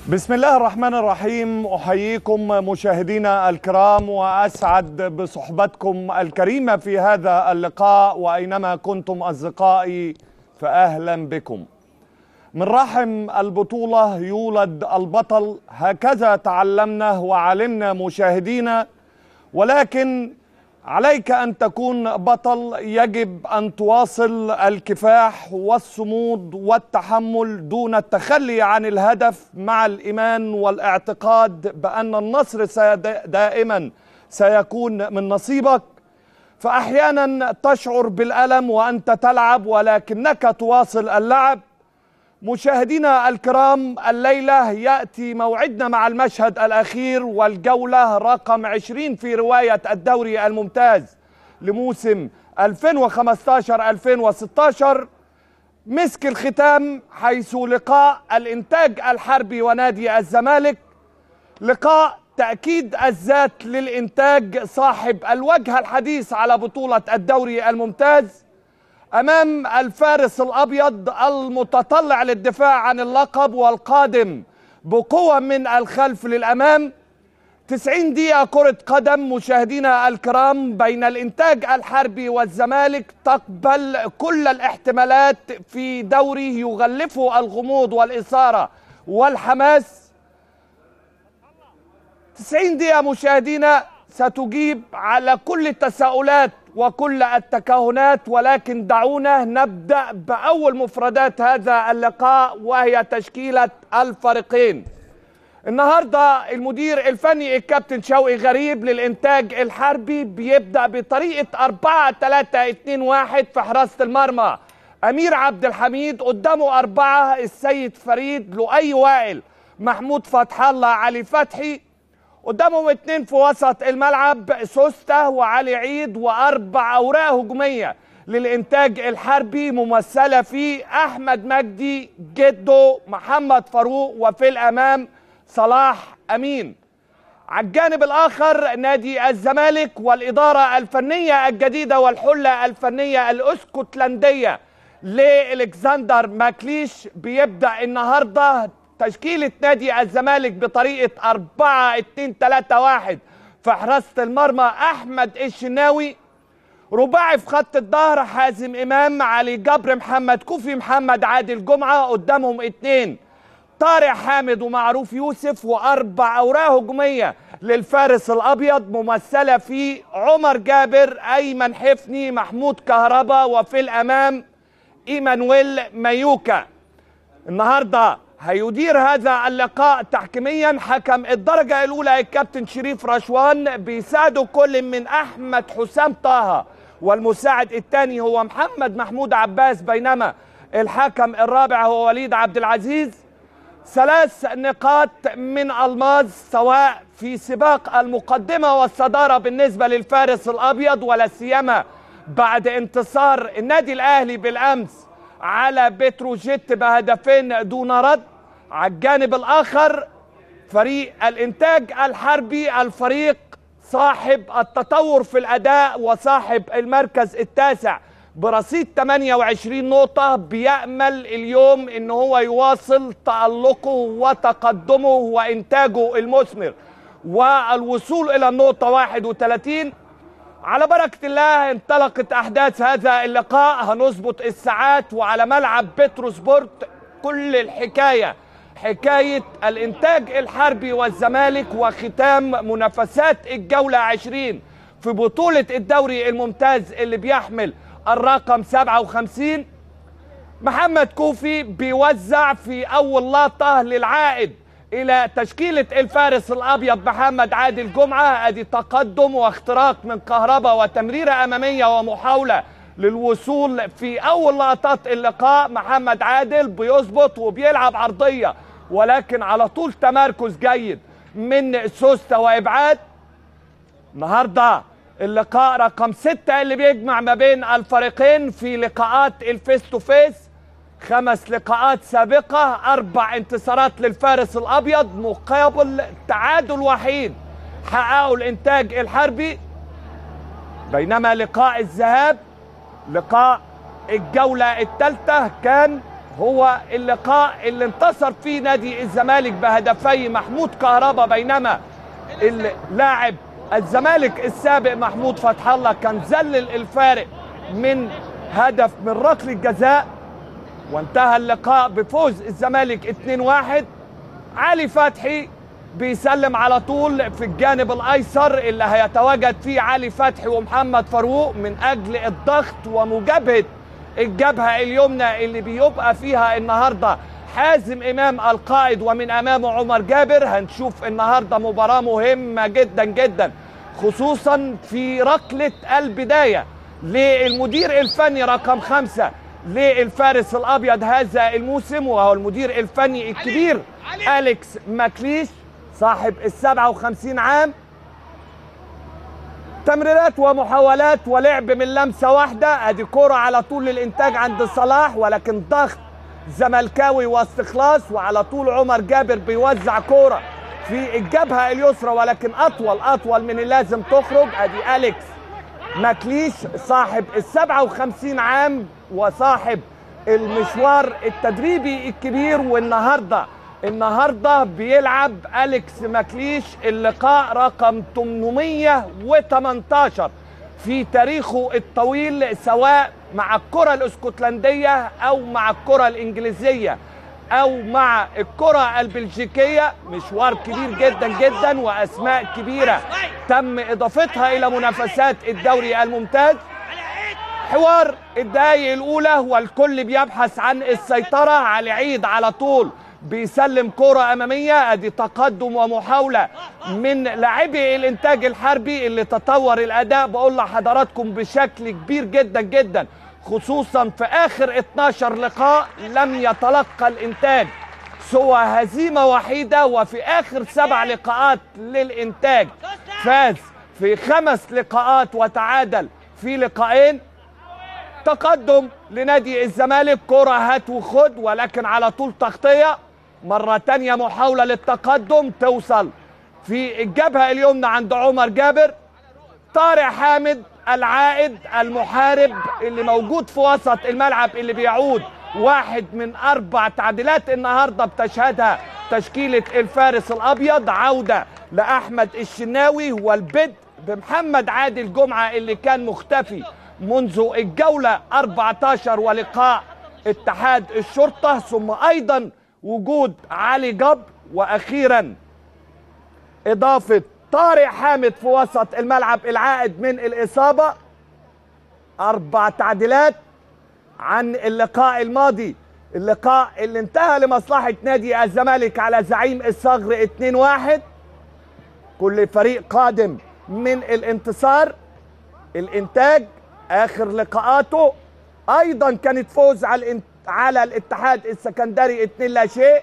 بسم الله الرحمن الرحيم احييكم مشاهدينا الكرام واسعد بصحبتكم الكريمه في هذا اللقاء واينما كنتم اصدقائي فاهلا بكم. من رحم البطوله يولد البطل هكذا تعلمنا وعلمنا مشاهدينا ولكن عليك ان تكون بطل يجب ان تواصل الكفاح والصمود والتحمل دون التخلي عن الهدف مع الايمان والاعتقاد بان النصر دائما سيكون من نصيبك فاحيانا تشعر بالالم وانت تلعب ولكنك تواصل اللعب مشاهدينا الكرام الليلة يأتي موعدنا مع المشهد الأخير والجولة رقم 20 في رواية الدوري الممتاز لموسم 2015-2016 مسك الختام حيث لقاء الإنتاج الحربي ونادي الزمالك لقاء تأكيد الذات للإنتاج صاحب الوجه الحديث على بطولة الدوري الممتاز امام الفارس الابيض المتطلع للدفاع عن اللقب والقادم بقوه من الخلف للامام 90 دقيقه كره قدم مشاهدينا الكرام بين الانتاج الحربي والزمالك تقبل كل الاحتمالات في دوري يغلفه الغموض والاثاره والحماس 90 دقيقه مشاهدينا ستجيب على كل التساؤلات وكل التكهنات ولكن دعونا نبدا باول مفردات هذا اللقاء وهي تشكيله الفريقين. النهارده المدير الفني الكابتن شوقي غريب للانتاج الحربي بيبدا بطريقه 4 3 2 1 في حراسه المرمى. امير عبد الحميد قدامه اربعه السيد فريد لؤي وائل محمود فتح الله علي فتحي قدامهم اتنين في وسط الملعب سوسته وعلي عيد واربع اوراق هجوميه للانتاج الحربي ممثله في احمد مجدي جدو محمد فاروق وفي الامام صلاح امين على الجانب الاخر نادي الزمالك والاداره الفنيه الجديده والحله الفنيه الاسكتلنديه لالكسندر ماكليش بيبدا النهارده تشكيلة نادي الزمالك بطريقة 4 2 3 1 في حراسة المرمى أحمد الشناوي رباعي في خط الظهر حازم إمام علي جبر محمد كوفي محمد عادل جمعة قدامهم اتنين طارق حامد ومعروف يوسف وأربع أوراق هجومية للفارس الأبيض ممثلة في عمر جابر أيمن حفني محمود كهربا وفي الأمام إيمانويل مايوكا النهارده هيدير هذا اللقاء تحكيميا حكم الدرجة الأولى الكابتن شريف رشوان بيساعده كل من أحمد حسام طه والمساعد الثاني هو محمد محمود عباس بينما الحكم الرابع هو وليد عبد العزيز ثلاث نقاط من الماظ سواء في سباق المقدمة والصدارة بالنسبة للفارس الأبيض ولا سيما بعد انتصار النادي الأهلي بالأمس على بتروجيت بهدفين دون رد على الجانب الاخر فريق الانتاج الحربي الفريق صاحب التطور في الاداء وصاحب المركز التاسع برصيد 28 نقطة بيأمل اليوم ان هو يواصل تألقه وتقدمه وانتاجه المثمر والوصول الى النقطة 31 على بركة الله انطلقت أحداث هذا اللقاء هنظبط الساعات وعلى ملعب بترو سبورت كل الحكاية حكاية الإنتاج الحربي والزمالك وختام منافسات الجولة 20 في بطولة الدوري الممتاز اللي بيحمل الرقم 57 محمد كوفي بيوزع في أول لقطة للعائد الى تشكيله الفارس الابيض محمد عادل جمعه ادي تقدم واختراق من كهربا وتمريره اماميه ومحاوله للوصول في اول لقطات اللقاء محمد عادل بيظبط وبيلعب عرضيه ولكن على طول تمركز جيد من سوسته وابعاد النهارده اللقاء رقم ستة اللي بيجمع ما بين الفريقين في لقاءات الفيس تو فيس خمس لقاءات سابقة أربع انتصارات للفارس الأبيض مقابل تعادل وحيد حققه الإنتاج الحربي بينما لقاء الذهاب لقاء الجولة الثالثة كان هو اللقاء اللي انتصر فيه نادي الزمالك بهدفي محمود كهربا بينما اللاعب الزمالك السابق محمود فتح الله كان زلل الفارق من هدف من ركله جزاء وانتهى اللقاء بفوز الزمالك 2-1 علي فتحي بيسلم على طول في الجانب الايسر اللي هيتواجد فيه علي فتحي ومحمد فاروق من اجل الضغط ومجابهه الجبهه اليمنى اللي بيبقى فيها النهارده حازم امام القائد ومن امامه عمر جابر هنشوف النهارده مباراه مهمه جدا جدا خصوصا في ركله البدايه للمدير الفني رقم خمسه للفارس الابيض هذا الموسم وهو المدير الفني الكبير اليكس ماكليش صاحب ال 57 عام تمريرات ومحاولات ولعب من لمسه واحده ادي كره على طول للانتاج عند صلاح ولكن ضغط زملكاوي واستخلاص وعلى طول عمر جابر بيوزع كوره في الجبهه اليسرى ولكن اطول اطول من اللازم تخرج ادي اليكس ماكليش صاحب ال 57 عام وصاحب المشوار التدريبي الكبير والنهارده النهارده بيلعب اليكس ماكليش اللقاء رقم 818 في تاريخه الطويل سواء مع الكره الاسكتلنديه او مع الكره الانجليزيه او مع الكره البلجيكيه مشوار كبير جدا جدا واسماء كبيره تم اضافتها الى منافسات الدوري الممتاز حوار الدقايق الاولى والكل بيبحث عن السيطره على عيد على طول بيسلم كرة أمامية أدي تقدم ومحاولة من لاعبي الإنتاج الحربي اللي تطور الأداء بقول لحضراتكم بشكل كبير جدا جدا خصوصا في آخر 12 لقاء لم يتلقى الإنتاج سوى هزيمة وحيدة وفي آخر سبع لقاءات للإنتاج فاز في خمس لقاءات وتعادل في لقاءين تقدم لنادي الزمالك كرة هات وخد ولكن على طول تغطية مرة تانية محاولة للتقدم توصل في الجبهة اليمنى عند عمر جابر طارق حامد العائد المحارب اللي موجود في وسط الملعب اللي بيعود واحد من أربع تعديلات النهاردة بتشهدها تشكيلة الفارس الأبيض عودة لأحمد الشناوي والبدء بمحمد عادل جمعة اللي كان مختفي منذ الجولة 14 ولقاء اتحاد الشرطة ثم أيضا وجود علي جبر وأخيرا إضافة طارق حامد في وسط الملعب العائد من الإصابة أربع تعديلات عن اللقاء الماضي اللقاء اللي انتهى لمصلحة نادي الزمالك على زعيم الصغر 2-1 كل فريق قادم من الانتصار الانتاج اخر لقاءاته ايضا كانت فوز على الانت... على الاتحاد السكندري 2 لا شيء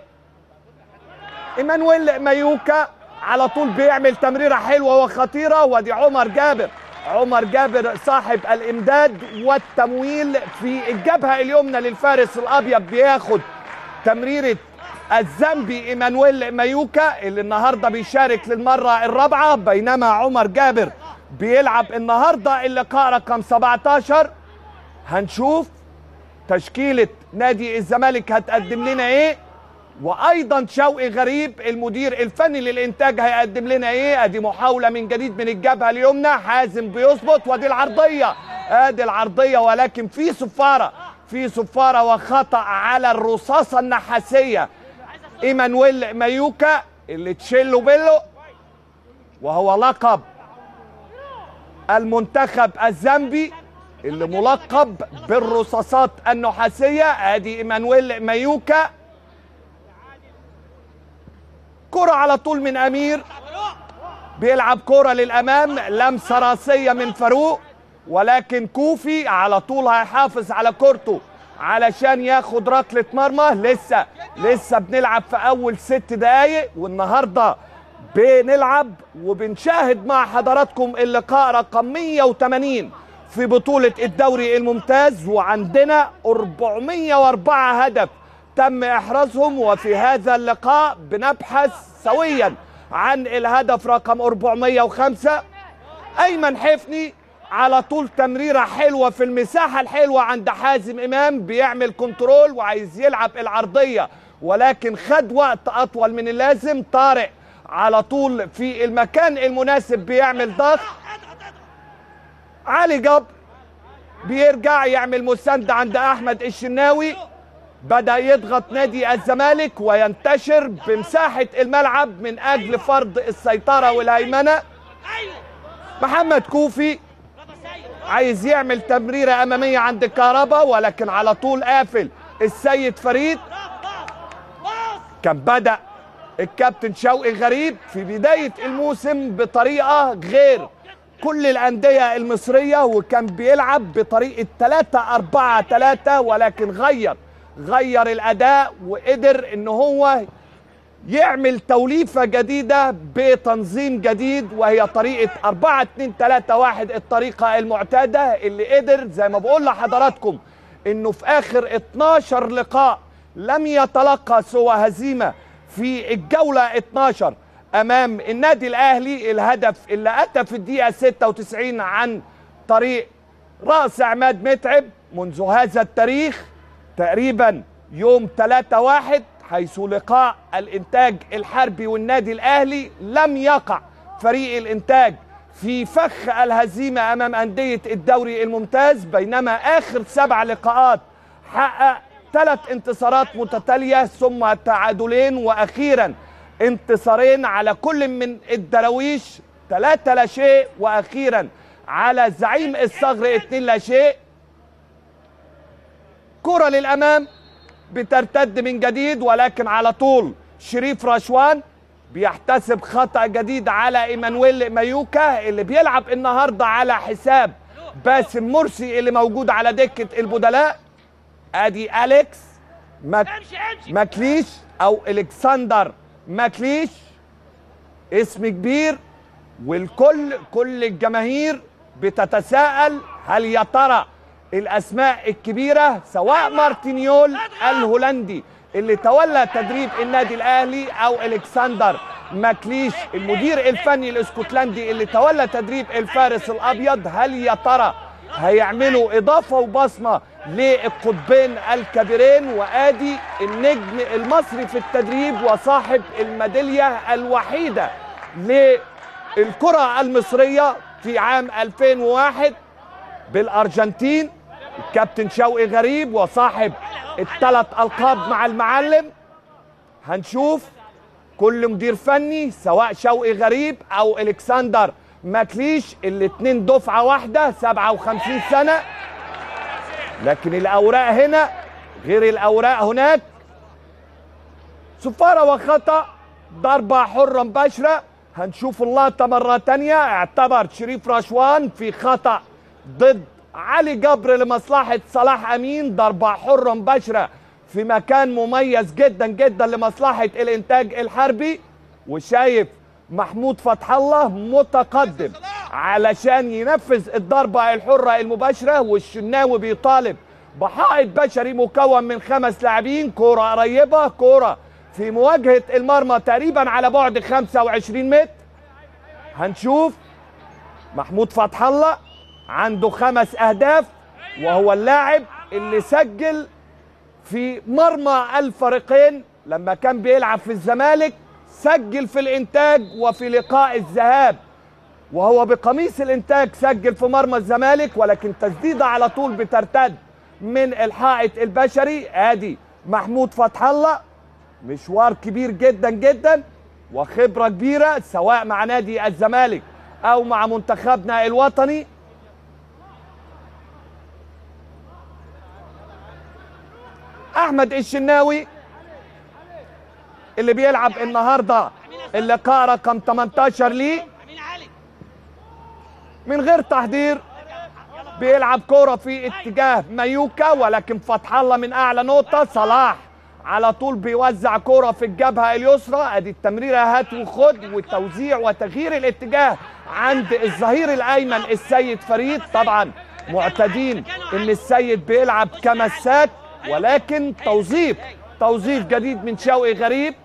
ايمانويل مايوكا على طول بيعمل تمريره حلوه وخطيره ودي عمر جابر عمر جابر صاحب الامداد والتمويل في الجبهه اليمنى للفارس الابيض بياخد تمريره الزامبي ايمانويل مايوكا اللي النهارده بيشارك للمره الرابعه بينما عمر جابر بيلعب النهارده اللقاء رقم 17 هنشوف تشكيله نادي الزمالك هتقدم لنا ايه وايضا شوقي غريب المدير الفني للانتاج هيقدم لنا ايه ادي محاوله من جديد من الجبهه اليمنى حازم بيظبط ودي العرضيه ادي العرضيه ولكن في صفاره في صفاره وخطا على الرصاصه النحاسيه ايمانويل مايوكا اللي تشيلو بيلو وهو لقب المنتخب الزامبي اللي ملقب بالرصاصات النحاسيه ادي ايمانويل مايوكا كرة على طول من امير بيلعب كرة للامام لمسة راسية من فاروق ولكن كوفي على طول هيحافظ على كورته علشان ياخد ركلة مرمى لسه لسه بنلعب في اول ست دقايق والنهارده بنلعب وبنشاهد مع حضراتكم اللقاء رقم 180 في بطولة الدوري الممتاز وعندنا 404 هدف تم احرازهم وفي هذا اللقاء بنبحث سويا عن الهدف رقم 405 ايمن حفني على طول تمريره حلوه في المساحه الحلوه عند حازم امام بيعمل كنترول وعايز يلعب العرضيه ولكن خد وقت اطول من اللازم طارق على طول في المكان المناسب بيعمل ضغط علي جبر بيرجع يعمل مساندة عند احمد الشناوي بدا يضغط نادي الزمالك وينتشر بمساحه الملعب من اجل فرض السيطره والهيمنه محمد كوفي عايز يعمل تمريره اماميه عند الكهرباء ولكن على طول قافل السيد فريد كان بدا الكابتن شوقي غريب في بدايه الموسم بطريقه غير كل الانديه المصريه وكان بيلعب بطريقه 3 4 3 ولكن غير غير الاداء وقدر ان هو يعمل توليفه جديده بتنظيم جديد وهي طريقه 4 2 3 1 الطريقه المعتاده اللي قدر زي ما بقول لحضراتكم انه في اخر 12 لقاء لم يتلقى سوى هزيمه في الجوله 12 امام النادي الاهلي الهدف اللي اتى في الدقيقه 96 عن طريق راس عماد متعب منذ هذا التاريخ تقريبا يوم 3 1 حيث لقاء الانتاج الحربي والنادي الاهلي لم يقع فريق الانتاج في فخ الهزيمه امام انديه الدوري الممتاز بينما اخر سبع لقاءات حقق ثلاث انتصارات متتاليه ثم تعادلين واخيرا انتصارين على كل من الدراويش ثلاثة لا شيء واخيرا على زعيم الصغر اثنين لا شيء كرة للامام بترتد من جديد ولكن على طول شريف رشوان بيحتسب خطأ جديد على ايمانويل مايوكا اللي بيلعب النهارده على حساب باسم مرسي اللي موجود على دكة البدلاء ادي اليكس ماك ماكليش او الكسندر ماكليش اسم كبير والكل كل الجماهير بتتساءل هل يا ترى الاسماء الكبيره سواء مارتينيول الهولندي اللي تولى تدريب النادي الاهلي او الكسندر ماكليش المدير الفني الاسكتلندي اللي تولى تدريب الفارس الابيض هل يا ترى هيعملوا اضافه وبصمه للقطبين الكبيرين وادي النجم المصري في التدريب وصاحب الميداليه الوحيده للكره المصريه في عام 2001 بالارجنتين الكابتن شوقي غريب وصاحب الثلاث القاب مع المعلم هنشوف كل مدير فني سواء شوقي غريب او الكسندر ماكليش الاثنين دفعه واحده 57 سنه لكن الاوراق هنا غير الاوراق هناك صفاره وخطا ضربه حره مباشره هنشوف اللقطه مره تانية اعتبر شريف رشوان في خطا ضد علي جبر لمصلحه صلاح امين ضربه حره مباشره في مكان مميز جدا جدا لمصلحه الانتاج الحربي وشايف محمود فتح الله متقدم علشان ينفذ الضربة الحرة المباشرة والشناوي بيطالب بحائط بشري مكون من خمس لاعبين كرة قريبة كرة في مواجهة المرمى تقريبا على بعد 25 متر هنشوف محمود فتح الله عنده خمس أهداف وهو اللاعب اللي سجل في مرمى الفريقين لما كان بيلعب في الزمالك سجل في الانتاج وفي لقاء الذهاب وهو بقميص الانتاج سجل في مرمى الزمالك ولكن تسديده على طول بترتد من الحائط البشري ادي محمود فتح الله مشوار كبير جدا جدا وخبره كبيره سواء مع نادي الزمالك او مع منتخبنا الوطني احمد الشناوي اللي بيلعب النهارده اللقاء رقم 18 ليه من غير تحضير بيلعب كرة في اتجاه مايوكا ولكن فتح الله من اعلى نقطة صلاح على طول بيوزع كرة في الجبهة اليسرى ادي التمريرة هات وخد والتوزيع وتغيير الاتجاه عند الظهير الايمن السيد فريد طبعا معتادين ان السيد بيلعب كمسات ولكن توظيف توظيف جديد من شوقي غريب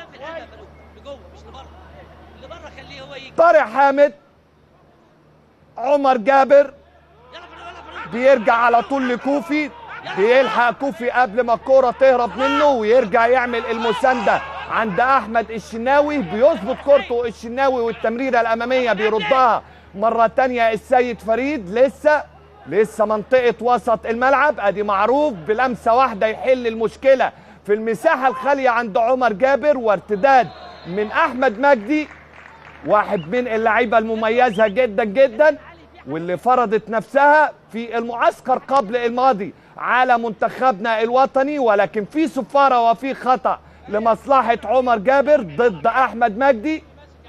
طارق حامد عمر جابر بيرجع على طول لكوفي بيلحق كوفي قبل ما الكرة تهرب منه ويرجع يعمل المساندة عند أحمد الشناوي بيظبط كورته الشناوي والتمريرة الأمامية بيردها مرة تانية السيد فريد لسه لسه منطقة وسط الملعب ادي معروف بلمسة واحدة يحل المشكلة في المساحة الخالية عند عمر جابر وارتداد من أحمد مجدي واحد من اللعيبة المميزة جدا جدا واللي فرضت نفسها في المعسكر قبل الماضي على منتخبنا الوطني ولكن في صفارة وفي خطأ لمصلحة عمر جابر ضد أحمد مجدي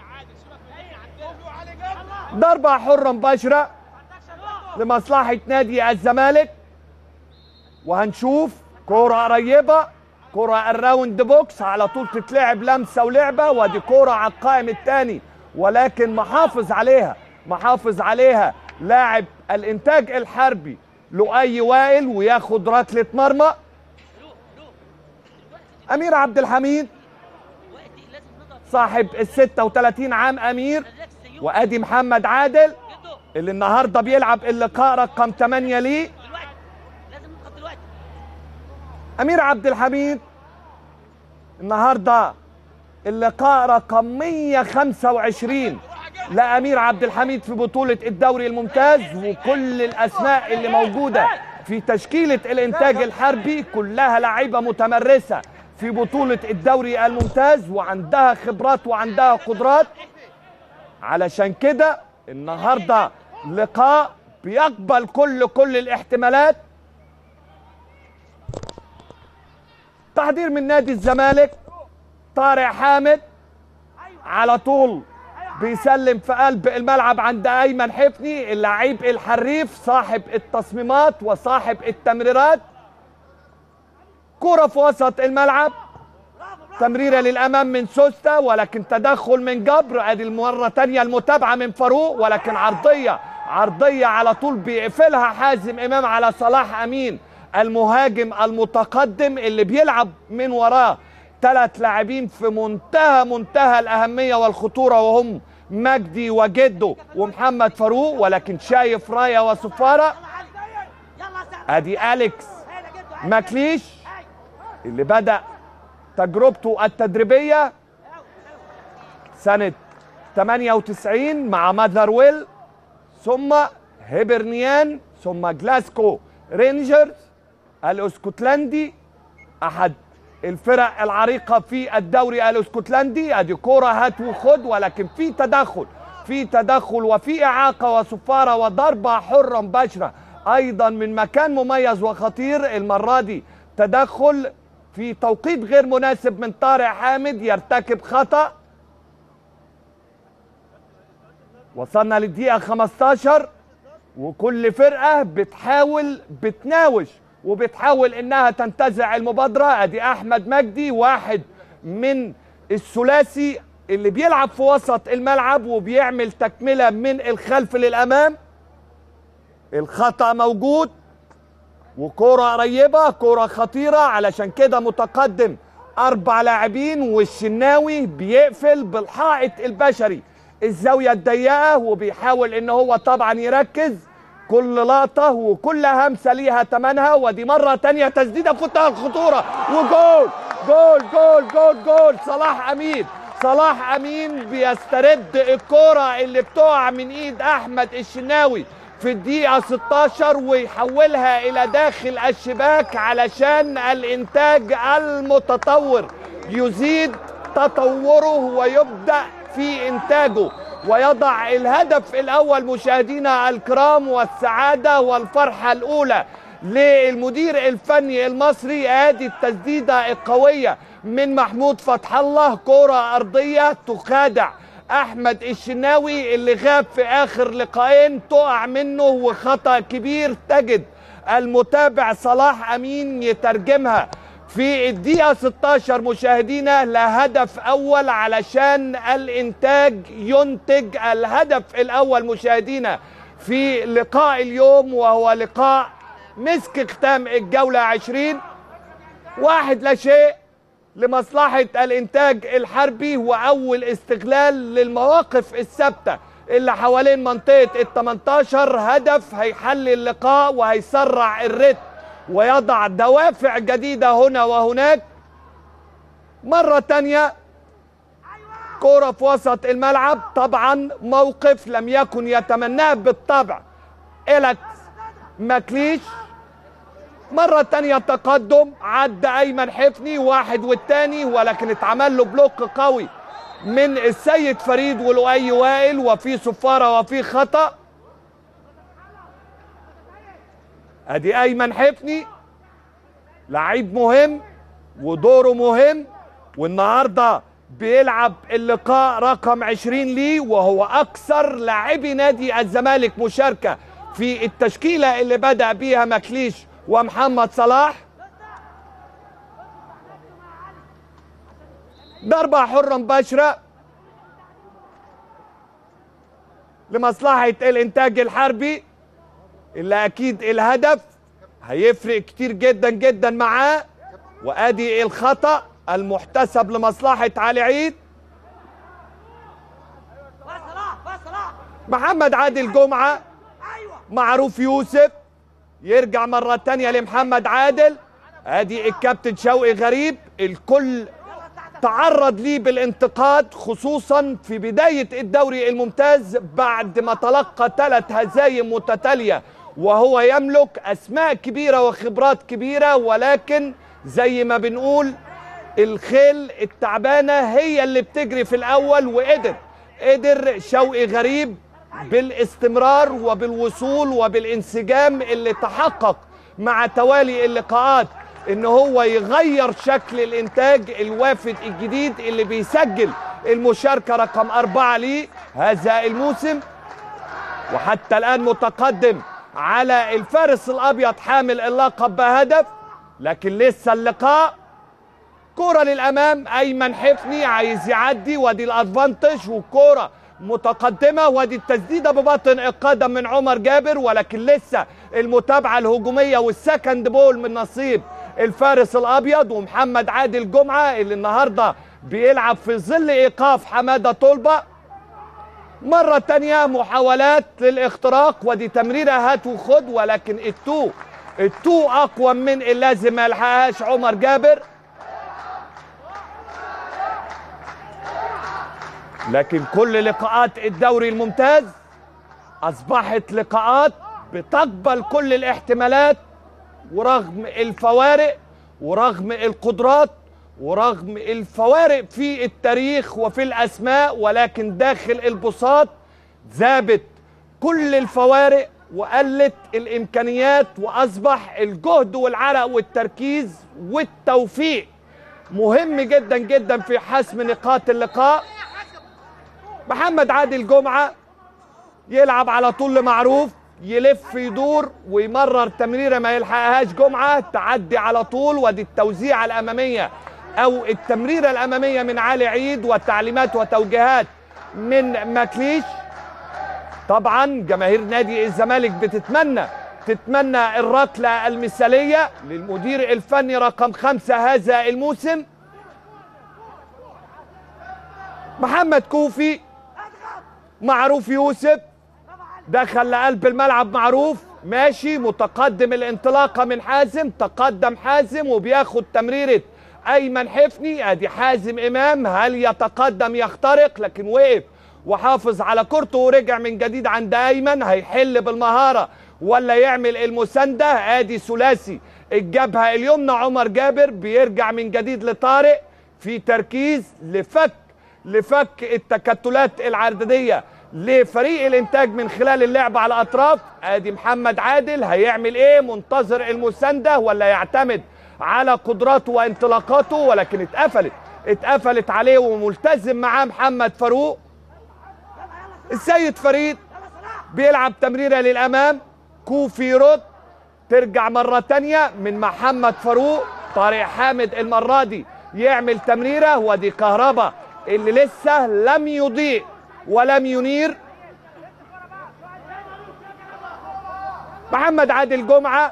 ضربة حرة مباشرة لمصلحة نادي الزمالك وهنشوف كرة قريبة كرة الراوند بوكس على طول تتلعب لمسة ولعبة ودي كرة على القائم الثاني ولكن محافظ عليها محافظ عليها لاعب الانتاج الحربي لؤي وائل وياخد ركلة مرمى امير عبد الحميد صاحب ال 36 عام امير وادي محمد عادل اللي النهارده بيلعب اللقاء رقم 8 ليه امير عبد الحميد النهارده اللقاء رقم 125 لامير عبد الحميد في بطوله الدوري الممتاز وكل الاسماء اللي موجوده في تشكيله الانتاج الحربي كلها لعيبه متمرسه في بطوله الدوري الممتاز وعندها خبرات وعندها قدرات علشان كده النهارده لقاء بيقبل كل كل الاحتمالات تحضير من نادي الزمالك طارق حامد على طول بيسلم في قلب الملعب عند ايمن حفني اللعيب الحريف صاحب التصميمات وصاحب التمريرات كرة في وسط الملعب تمريرة للأمام من سوستا ولكن تدخل من جبر ادي المرة تانية المتابعة من فاروق ولكن عرضية عرضية على طول بيقفلها حازم إمام على صلاح أمين المهاجم المتقدم اللي بيلعب من وراه ثلاث لاعبين في منتهى منتهى الأهمية والخطورة وهم مجدي وجده ومحمد فاروق ولكن شايف راية وصفارة ادي أليكس ماكليش اللي بدأ تجربته التدريبية سنة 98 مع ماذر ويل ثم هيبرنيان ثم جلاسكو رينجرز الاسكتلندي احد الفرق العريقه في الدوري الاسكتلندي ادي كوره هات وخد ولكن في تدخل في تدخل وفي اعاقه وصفاره وضربه حره مباشره ايضا من مكان مميز وخطير المره دي تدخل في توقيت غير مناسب من طارق حامد يرتكب خطأ وصلنا للدقيقة 15 وكل فرقة بتحاول بتناوش وبتحاول انها تنتزع المبادرة ادي احمد مجدي واحد من الثلاثي اللي بيلعب في وسط الملعب وبيعمل تكملة من الخلف للامام الخطأ موجود وكرة قريبة كرة خطيرة علشان كده متقدم أربع لاعبين والشناوي بيقفل بالحائط البشري الزاوية الضيقة وبيحاول إن هو طبعا يركز كل لقطة وكل همسة ليها تمنها ودي مرة تانية تسديدة في منتهى الخطورة وجول جول جول جول جول صلاح أمين صلاح أمين بيسترد الكرة اللي بتقع من إيد أحمد الشناوي في الدقيقة 16 ويحولها إلى داخل الشباك علشان الإنتاج المتطور يزيد تطوره ويبدأ في إنتاجه ويضع الهدف الأول مشاهدينا الكرام والسعادة والفرحة الأولى للمدير الفني المصري ادي التسديده القويه من محمود فتح الله كره ارضيه تخادع احمد الشناوي اللي غاب في اخر لقاءين تقع منه وخطا كبير تجد المتابع صلاح امين يترجمها في الدقيقة 16 مشاهدينا لا هدف أول علشان الإنتاج ينتج الهدف الأول مشاهدينا في لقاء اليوم وهو لقاء مسك ختام الجولة 20 واحد لا شيء لمصلحة الإنتاج الحربي وأول استغلال للمواقف الثابتة اللي حوالين منطقة ال 18 هدف هيحل اللقاء وهيسرع الريتم ويضع دوافع جديدة هنا وهناك مرة تانية كرة في وسط الملعب طبعا موقف لم يكن يتمناه بالطبع إلكس ماكليش مرة تانية تقدم عدى أيمن حفني واحد والتاني ولكن اتعمل له بلوك قوي من السيد فريد ولؤي وائل وفي صفارة وفي خطأ ادي ايمن حفني لعيب مهم ودوره مهم والنهارده بيلعب اللقاء رقم 20 ليه وهو اكثر لاعبي نادي الزمالك مشاركه في التشكيله اللي بدا بيها مكليش ومحمد صلاح ضربه حره مباشره لمصلحه الانتاج الحربي اللي اكيد الهدف هيفرق كتير جدا جدا معاه وادي الخطا المحتسب لمصلحه علي عيد محمد عادل جمعه معروف يوسف يرجع مرة تانية لمحمد عادل ادي الكابتن شوقي غريب الكل تعرض ليه بالانتقاد خصوصا في بداية الدوري الممتاز بعد ما تلقى ثلاث هزايم متتالية وهو يملك اسماء كبيرة وخبرات كبيرة ولكن زي ما بنقول الخيل التعبانة هي اللي بتجري في الاول وقدر قدر شوقي غريب بالاستمرار وبالوصول وبالانسجام اللي تحقق مع توالي اللقاءات ان هو يغير شكل الانتاج الوافد الجديد اللي بيسجل المشاركة رقم أربعة ليه هذا الموسم وحتى الآن متقدم على الفارس الأبيض حامل اللقب بهدف لكن لسه اللقاء كرة للأمام أيمن حفني عايز يعدي وادي الأدفانتج وكرة متقدمة وادي التسديدة ببطن القدم من عمر جابر ولكن لسه المتابعة الهجومية والسكند بول من نصيب الفارس الأبيض ومحمد عادل جمعة اللي النهاردة بيلعب في ظل إيقاف حمادة طلبة مرة تانية محاولات للاختراق ودي تمريرة هات وخد ولكن التو التو أقوى من اللازم ما يلحقهاش عمر جابر لكن كل لقاءات الدوري الممتاز اصبحت لقاءات بتقبل كل الاحتمالات ورغم الفوارق ورغم القدرات ورغم الفوارق في التاريخ وفي الاسماء ولكن داخل البساط ذابت كل الفوارق وقلت الامكانيات واصبح الجهد والعرق والتركيز والتوفيق مهم جدا جدا في حسم نقاط اللقاء محمد عادل جمعة يلعب على طول لمعروف يلف يدور ويمرر تمريرة ما يلحقهاش جمعة تعدي على طول ودي التوزيعة الأمامية أو التمريرة الأمامية من علي عيد وتعليمات وتوجيهات من ماكليش طبعا جماهير نادي الزمالك بتتمنى تتمنى الركلة المثالية للمدير الفني رقم خمسة هذا الموسم محمد كوفي معروف يوسف دخل لقلب الملعب معروف ماشي متقدم الانطلاقة من حازم تقدم حازم وبياخد تمريرة أيمن حفني أدي حازم إمام هل يتقدم يخترق لكن وقف وحافظ على كورته ورجع من جديد عند أيمن هيحل بالمهارة ولا يعمل المساندة أدي ثلاثي الجبهة اليمنى عمر جابر بيرجع من جديد لطارق في تركيز لفك لفك التكتلات العدديه لفريق الانتاج من خلال اللعب على الاطراف ادي محمد عادل هيعمل ايه منتظر المسانده ولا يعتمد على قدراته وانطلاقاته ولكن اتقفلت اتقفلت عليه وملتزم معاه محمد فاروق السيد فريد بيلعب تمريره للامام كوفي رد ترجع مره تانية من محمد فاروق طارق حامد المره دي يعمل تمريره ودي كهربا اللي لسه لم يضيء ولم ينير محمد عادل جمعة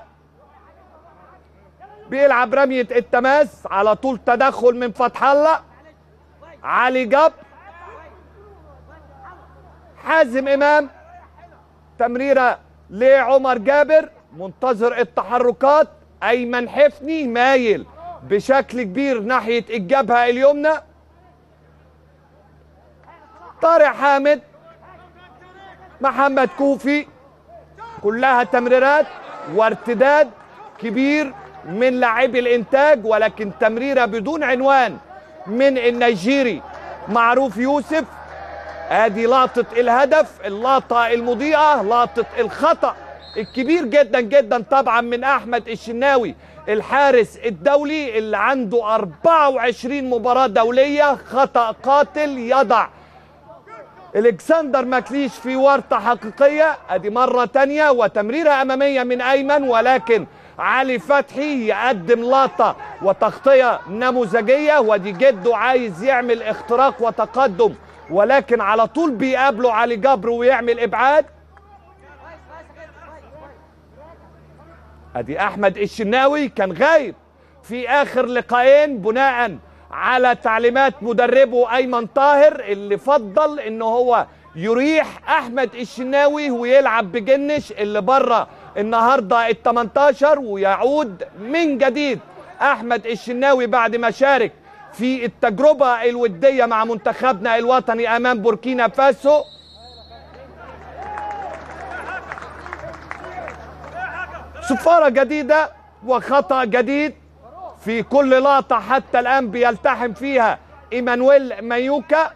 بيلعب رمية التماس على طول تدخل من فتح الله علي جاب حازم امام تمريره لعمر جابر منتظر التحركات ايمن حفني مايل بشكل كبير ناحيه الجبهه اليمنى طارق حامد محمد كوفي كلها تمريرات وارتداد كبير من لاعبي الانتاج ولكن تمريره بدون عنوان من النيجيري معروف يوسف ادي لقطه الهدف اللقطه المضيئه لقطه الخطا الكبير جدا جدا طبعا من احمد الشناوي الحارس الدولي اللي عنده 24 مباراه دوليه خطا قاتل يضع الكسندر ماكليش في ورطه حقيقيه ادي مره تانية وتمريره اماميه من ايمن ولكن علي فتحي يقدم لقطه وتغطيه نموذجيه ودي جده عايز يعمل اختراق وتقدم ولكن على طول بيقابله علي جبر ويعمل ابعاد ادي احمد الشناوي كان غايب في اخر لقاءين بناء على تعليمات مدربه ايمن طاهر اللي فضل ان هو يريح احمد الشناوي ويلعب بجنش اللي بره النهارده ال 18 ويعود من جديد احمد الشناوي بعد ما شارك في التجربه الوديه مع منتخبنا الوطني امام بوركينا فاسو صفاره جديده وخطا جديد في كل لقطه حتى الان بيلتحم فيها ايمانويل مايوكا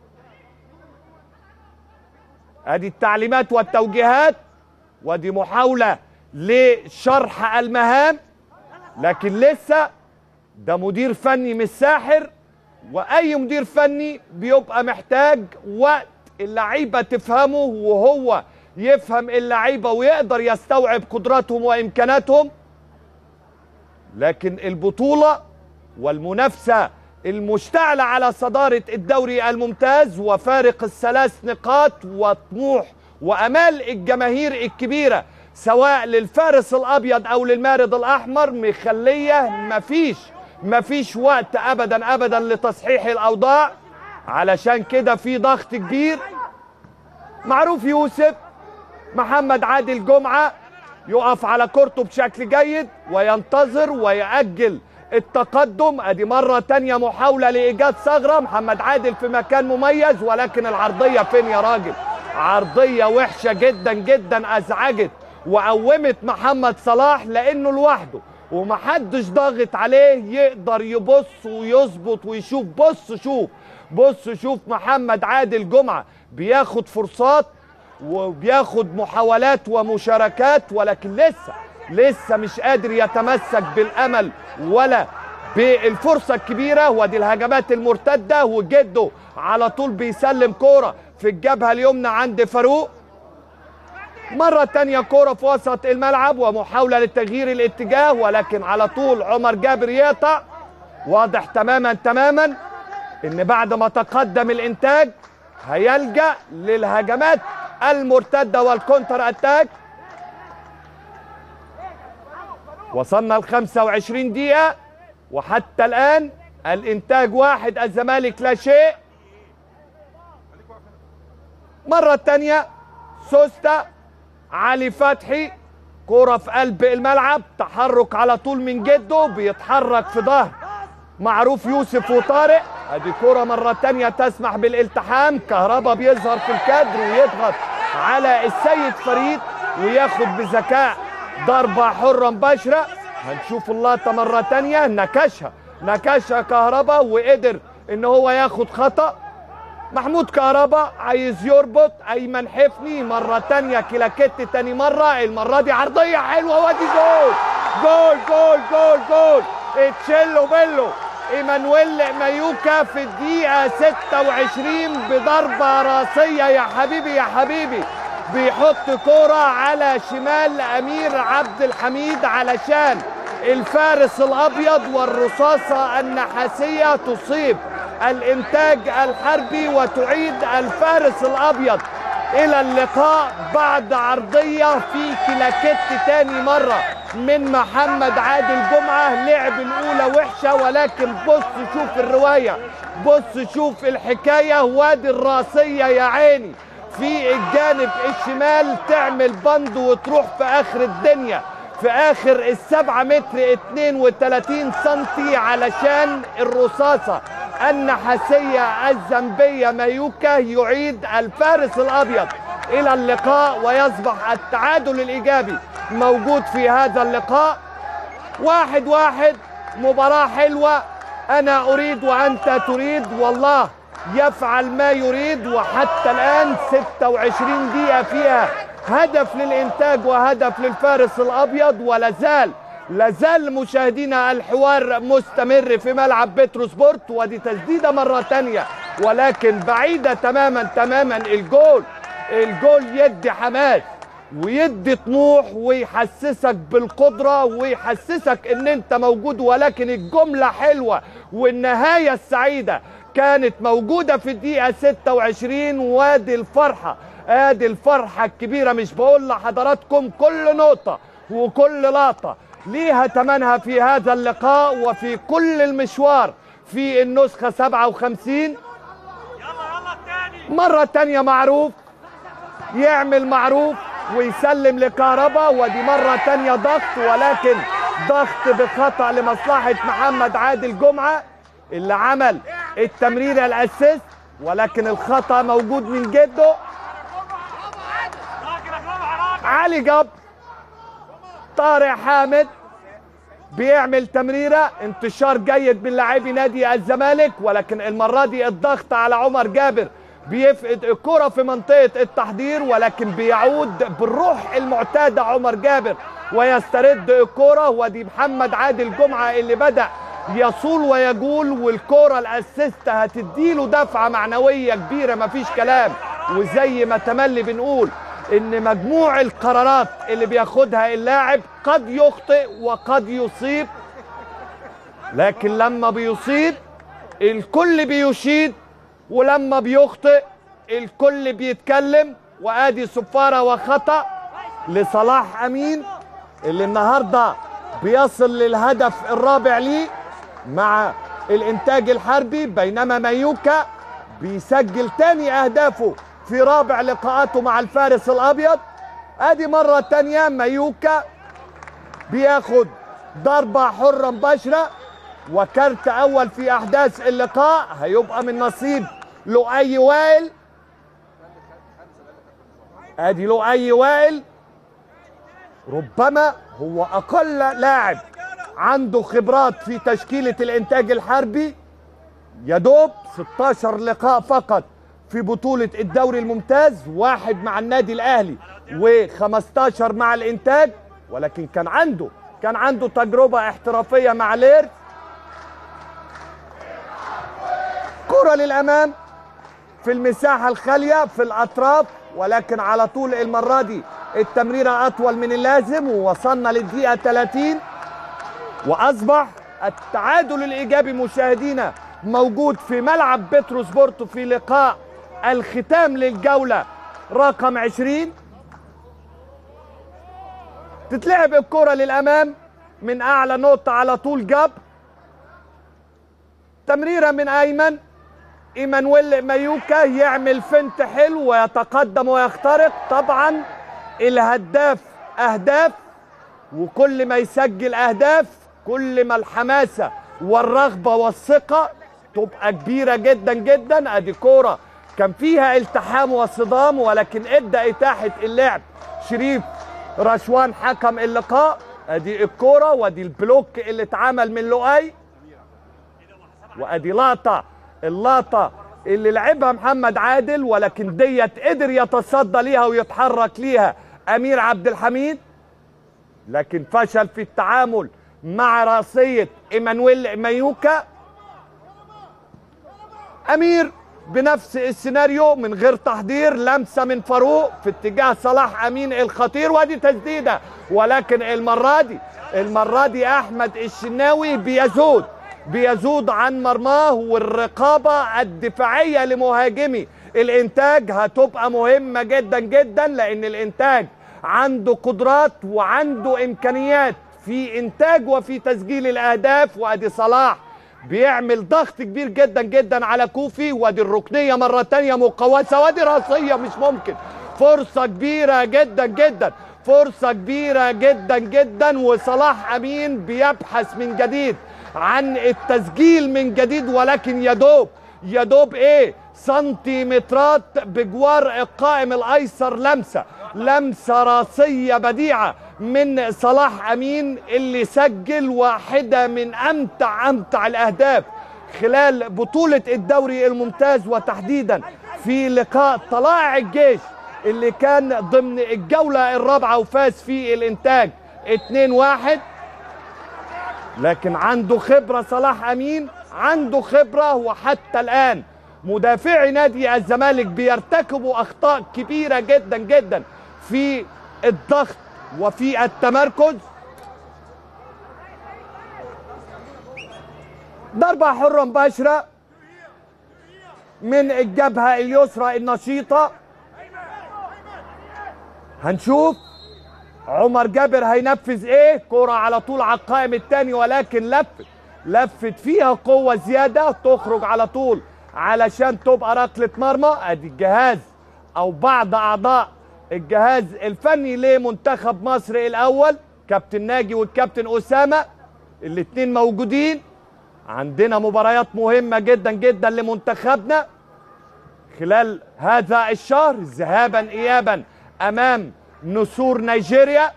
ادي التعليمات والتوجيهات ودي محاوله لشرح المهام لكن لسه ده مدير فني مش ساحر واي مدير فني بيبقى محتاج وقت اللعيبه تفهمه وهو يفهم اللعيبه ويقدر يستوعب قدراتهم وامكاناتهم لكن البطوله والمنافسه المشتعله على صداره الدوري الممتاز وفارق الثلاث نقاط وطموح وامال الجماهير الكبيره سواء للفارس الابيض او للمارد الاحمر مخليه مفيش مفيش وقت ابدا ابدا لتصحيح الاوضاع علشان كده في ضغط كبير معروف يوسف محمد عادل جمعه يقف على كورته بشكل جيد وينتظر ويأجل التقدم ادي مرة تانية محاولة لإيجاد ثغرة محمد عادل في مكان مميز ولكن العرضية فين يا راجل عرضية وحشة جدا جدا أزعجت وقومت محمد صلاح لأنه لوحده ومحدش ضاغط عليه يقدر يبص ويظبط ويشوف بص شوف بص شوف محمد عادل جمعة بياخد فرصات وبياخد محاولات ومشاركات ولكن لسه لسه مش قادر يتمسك بالامل ولا بالفرصه الكبيره ودي الهجمات المرتده وجده على طول بيسلم كوره في الجبهه اليمنى عند فاروق مرة تانية كورة في وسط الملعب ومحاولة لتغيير الاتجاه ولكن على طول عمر جابر يقطع واضح تماما تماما ان بعد ما تقدم الانتاج هيلجأ للهجمات المرتدة والكونتر اتاك وصلنا ل 25 دقيقة وحتى الآن الإنتاج واحد الزمالك لا شيء مرة تانية سوستا علي فتحي كرة في قلب الملعب تحرك على طول من جده بيتحرك في ظهر معروف يوسف وطارق ادي كرة مرة تانية تسمح بالالتحام كهربا بيظهر في الكادر ويضغط على السيد فريد وياخد بذكاء ضربة حرة مباشرة هنشوف اللقطة مرة تانية نكشها نكشها كهربا وقدر ان هو ياخد خطأ محمود كهربا عايز يربط ايمن حفني مرة تانية كلاكيت تاني مرة المرة دي عرضية حلوة وادي جول جول جول جول جول اتشيلو بيلو ايمانويل مايوكا في الدقيقة 26 بضربة راسية يا حبيبي يا حبيبي بيحط كرة على شمال امير عبد الحميد علشان الفارس الابيض والرصاصة النحاسية تصيب الانتاج الحربي وتعيد الفارس الابيض الى اللقاء بعد عرضية في كلاكيت تاني مرة من محمد عادل جمعة لعب الاولى وحشة ولكن بص شوف الرواية بص شوف الحكاية وادي الراسية يا عيني في الجانب الشمال تعمل بند وتروح في اخر الدنيا في اخر السبعة متر 32 سنتي علشان الرصاصة النحاسية الزنبية مايوكا يعيد الفارس الابيض الى اللقاء ويصبح التعادل الايجابي موجود في هذا اللقاء واحد واحد مباراة حلوة انا اريد وانت تريد والله يفعل ما يريد وحتى الان 26 دقيقة فيها هدف للانتاج وهدف للفارس الابيض ولا زال لا زال مشاهدينا الحوار مستمر في ملعب بترو سبورت ودي تسديده مره تانية ولكن بعيده تماما تماما الجول الجول يدي حماس ويدي طموح ويحسسك بالقدرة ويحسسك ان انت موجود ولكن الجملة حلوة والنهاية السعيدة كانت موجودة في الدقيقة 26 وادي الفرحة ادي الفرحة الكبيرة مش بقول لحضراتكم كل نقطة وكل لقطة ليها تمنها في هذا اللقاء وفي كل المشوار في النسخة 57 مرة تانية معروف يعمل معروف ويسلم لكهربا ودي مرة تانية ضغط ولكن ضغط بخطأ لمصلحة محمد عادل جمعة اللي عمل التمرير الأسيست ولكن الخطأ موجود من جده علي جاب طارق حامد بيعمل تمريره انتشار جيد من لاعبي نادي الزمالك ولكن المره دي الضغط على عمر جابر بيفقد الكره في منطقه التحضير ولكن بيعود بالروح المعتاده عمر جابر ويسترد الكره ودي محمد عادل جمعه اللي بدا يصول ويجول والكره الاسيست هتديله دفعه معنويه كبيره مفيش كلام وزي ما تملي بنقول ان مجموع القرارات اللي بياخدها اللاعب قد يخطئ وقد يصيب لكن لما بيصيب الكل بيشيد ولما بيخطئ الكل بيتكلم وادي صفاره وخطا لصلاح امين اللي النهارده بيصل للهدف الرابع ليه مع الانتاج الحربي بينما مايوكا بيسجل تاني اهدافه في رابع لقاءاته مع الفارس الابيض ادي مره تانية مايوكا بياخد ضربه حره مباشره وكارت اول في احداث اللقاء هيبقى من نصيب لؤي وائل ادي لؤي وائل ربما هو اقل لاعب عنده خبرات في تشكيله الانتاج الحربي يدوب 16 لقاء فقط في بطولة الدوري الممتاز واحد مع النادي الأهلي و15 مع الإنتاج ولكن كان عنده كان عنده تجربة احترافية مع ليرز كرة للأمام في المساحة الخالية في الأطراف ولكن على طول المرة دي التمريرة أطول من اللازم ووصلنا للدقيقة 30 وأصبح التعادل الإيجابي مشاهدينا موجود في ملعب بترو سبورتو في لقاء الختام للجولة رقم 20 تتلعب الكرة للأمام من أعلى نقطة على طول جاب تمريرة من أيمن إيمانويل مايوكا يعمل فنت حلو ويتقدم ويخترق طبعا الهداف أهداف وكل ما يسجل أهداف كل ما الحماسة والرغبة والثقة تبقى كبيرة جدا جدا ادي كورة كان فيها التحام وصدام ولكن ادى اتاحة اللعب شريف رشوان حكم اللقاء ادي الكورة وادي البلوك اللي اتعمل من لؤي وادي لقطة اللقطة اللي لعبها محمد عادل ولكن ديت قدر يتصدى ليها ويتحرك ليها امير عبد الحميد لكن فشل في التعامل مع راسية ايمانويل مايوكا امير بنفس السيناريو من غير تحضير لمسه من فاروق في اتجاه صلاح امين الخطير وادي تسديده ولكن المره دي المره دي احمد الشناوي بيزود بيزود عن مرماه والرقابه الدفاعيه لمهاجمي الانتاج هتبقى مهمه جدا جدا لان الانتاج عنده قدرات وعنده امكانيات في انتاج وفي تسجيل الاهداف وادي صلاح بيعمل ضغط كبير جدا جدا على كوفي وادي الركنيه مره تانية مقوسه وادي راسيه مش ممكن فرصه كبيره جدا جدا فرصه كبيره جدا جدا وصلاح امين بيبحث من جديد عن التسجيل من جديد ولكن يدوب يدوب ايه سنتيمترات بجوار القائم الايسر لمسه لمسه راسيه بديعه من صلاح امين اللي سجل واحده من امتع امتع الاهداف خلال بطوله الدوري الممتاز وتحديدا في لقاء طلائع الجيش اللي كان ضمن الجوله الرابعه وفاز في الانتاج 2-1 لكن عنده خبره صلاح امين عنده خبره وحتى الان مدافعي نادي الزمالك بيرتكبوا اخطاء كبيره جدا جدا في الضغط وفي التمركز ضربة حرة مباشرة من الجبهة اليسرى النشيطة هنشوف عمر جابر هينفذ ايه كرة على طول على القائم الثاني ولكن لفت لفت فيها قوة زيادة تخرج على طول علشان تبقى ركلة مرمى ادي الجهاز او بعض اعضاء الجهاز الفني لمنتخب مصر الاول كابتن ناجي والكابتن اسامه الاثنين موجودين عندنا مباريات مهمه جدا جدا لمنتخبنا خلال هذا الشهر ذهابا ايابا امام نسور نيجيريا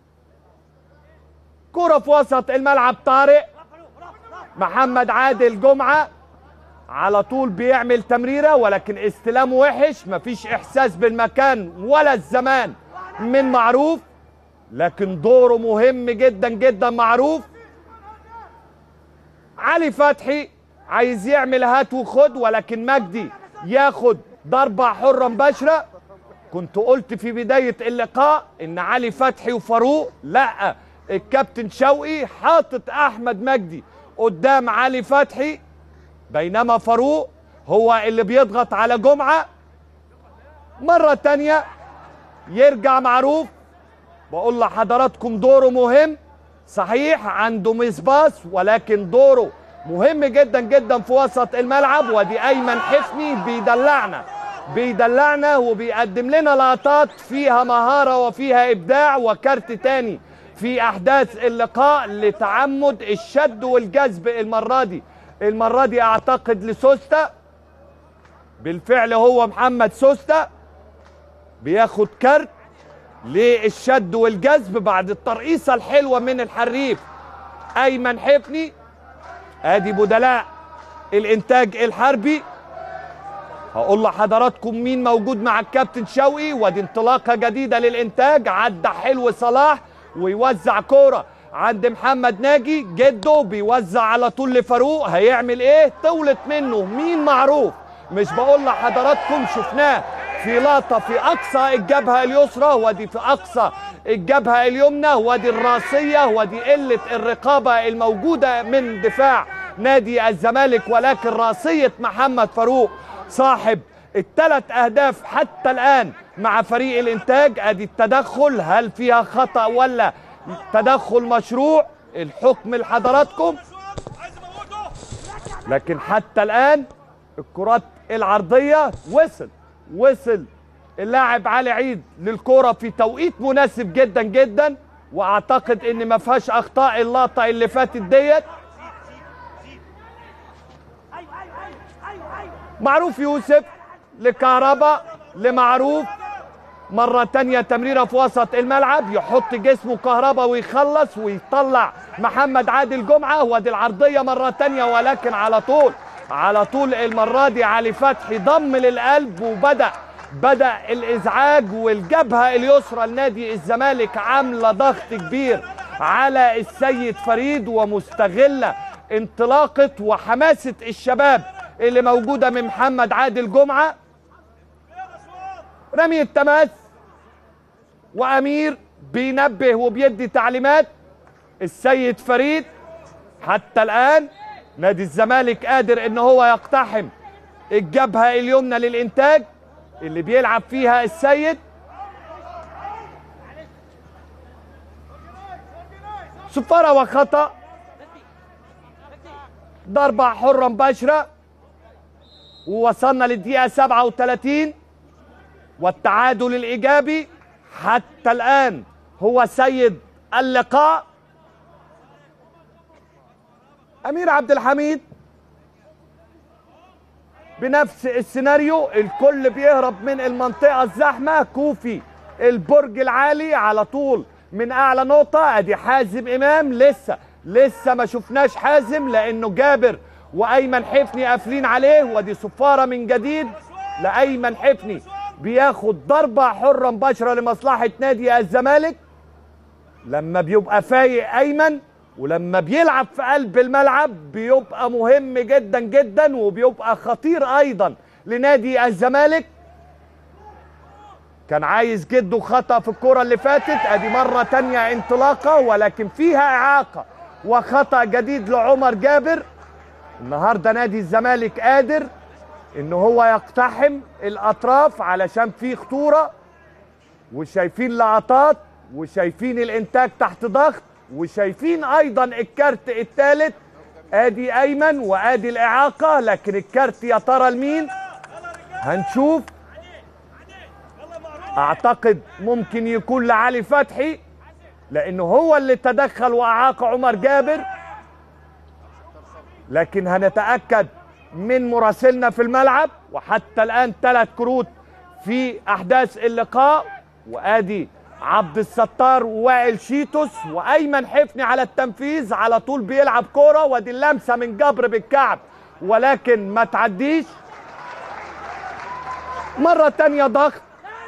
كرة في وسط الملعب طارق محمد عادل جمعه على طول بيعمل تمريرة ولكن استلامه وحش مفيش إحساس بالمكان ولا الزمان من معروف لكن دوره مهم جدا جدا معروف علي فتحي عايز يعمل هات وخد ولكن مجدي ياخد ضربة حرة مباشرة كنت قلت في بداية اللقاء ان علي فتحي وفاروق لا الكابتن شوقي حاطط احمد مجدي قدام علي فتحي بينما فاروق هو اللي بيضغط على جمعة مرة تانية يرجع معروف بقول لحضراتكم دوره مهم صحيح عنده مسباس ولكن دوره مهم جدا جدا في وسط الملعب ودي ايمن حفني بيدلعنا بيدلعنا وبيقدم لنا لقطات فيها مهارة وفيها ابداع وكارت تاني في احداث اللقاء لتعمد الشد والجذب المرة دي المرة دي اعتقد لسوستا بالفعل هو محمد سوستا بياخد كارت للشد والجذب بعد الترقيصة الحلوة من الحريف ايمن حفني ادي بدلاء الانتاج الحربي هقول لحضراتكم مين موجود مع الكابتن شوقي ودي انطلاقة جديدة للانتاج عدى حلو صلاح ويوزع كورة عند محمد ناجي جده بيوزع على طول لفاروق هيعمل ايه طولت منه مين معروف مش بقول لحضراتكم شفناه في لقطه في اقصى الجبهه اليسرى ودي في اقصى الجبهه اليمنى ودي الراسيه ودي قله الرقابه الموجوده من دفاع نادي الزمالك ولكن راسيه محمد فاروق صاحب الثلاث اهداف حتى الان مع فريق الانتاج ادي التدخل هل فيها خطا ولا تدخل مشروع الحكم لحضراتكم لكن حتى الان الكرات العرضيه وصل وصل اللاعب علي عيد للكرة في توقيت مناسب جدا جدا واعتقد ان ما فيهاش اخطاء اللقطه اللي فاتت ديت معروف يوسف لكهربا لمعروف مرة تانية تمريرة في وسط الملعب يحط جسمه كهربا ويخلص ويطلع محمد عادل جمعة ودي العرضية مرة تانية ولكن على طول على طول المرة دي علي فتحي ضم للقلب وبدأ بدأ الإزعاج والجبهة اليسرى لنادي الزمالك عاملة ضغط كبير على السيد فريد ومستغلة انطلاقة وحماسة الشباب اللي موجودة من محمد عادل جمعة رمي التماس وأمير بينبه وبيدي تعليمات السيد فريد حتى الآن نادي الزمالك قادر ان هو يقتحم الجبهة اليمنى للإنتاج اللي بيلعب فيها السيد صفارة وخطأ ضربة حرة مباشرة ووصلنا للدقيقة 37 والتعادل الإيجابي حتى الآن هو سيد اللقاء أمير عبد الحميد بنفس السيناريو الكل بيهرب من المنطقة الزحمة كوفي البرج العالي على طول من أعلى نقطة أدي حازم إمام لسه لسه ما شفناش حازم لأنه جابر وأيمن حفني قافلين عليه ودي صفارة من جديد لأيمن حفني بياخد ضربة حرة مباشرة لمصلحة نادي الزمالك لما بيبقى فايق أيمن ولما بيلعب في قلب الملعب بيبقى مهم جدا جدا وبيبقى خطير ايضا لنادي الزمالك كان عايز جده خطأ في الكرة اللي فاتت ادي مرة تانية انطلاقة ولكن فيها اعاقة وخطأ جديد لعمر جابر النهاردة نادي الزمالك قادر ان هو يقتحم الاطراف علشان في خطورة وشايفين لقطات وشايفين الانتاج تحت ضغط وشايفين ايضا الكارت الثالث ادي ايمن وادي الاعاقه لكن الكارت يا ترى لمين هنشوف اعتقد ممكن يكون لعلي فتحي لانه هو اللي تدخل واعاق عمر جابر لكن هنتاكد من مراسلنا في الملعب وحتى الان ثلاث كروت في احداث اللقاء وادي عبد الستار ووائل شيتوس وايمن حفني على التنفيذ على طول بيلعب كوره ودي اللمسه من جبر بالكعب ولكن ما تعديش مره تانية ضغط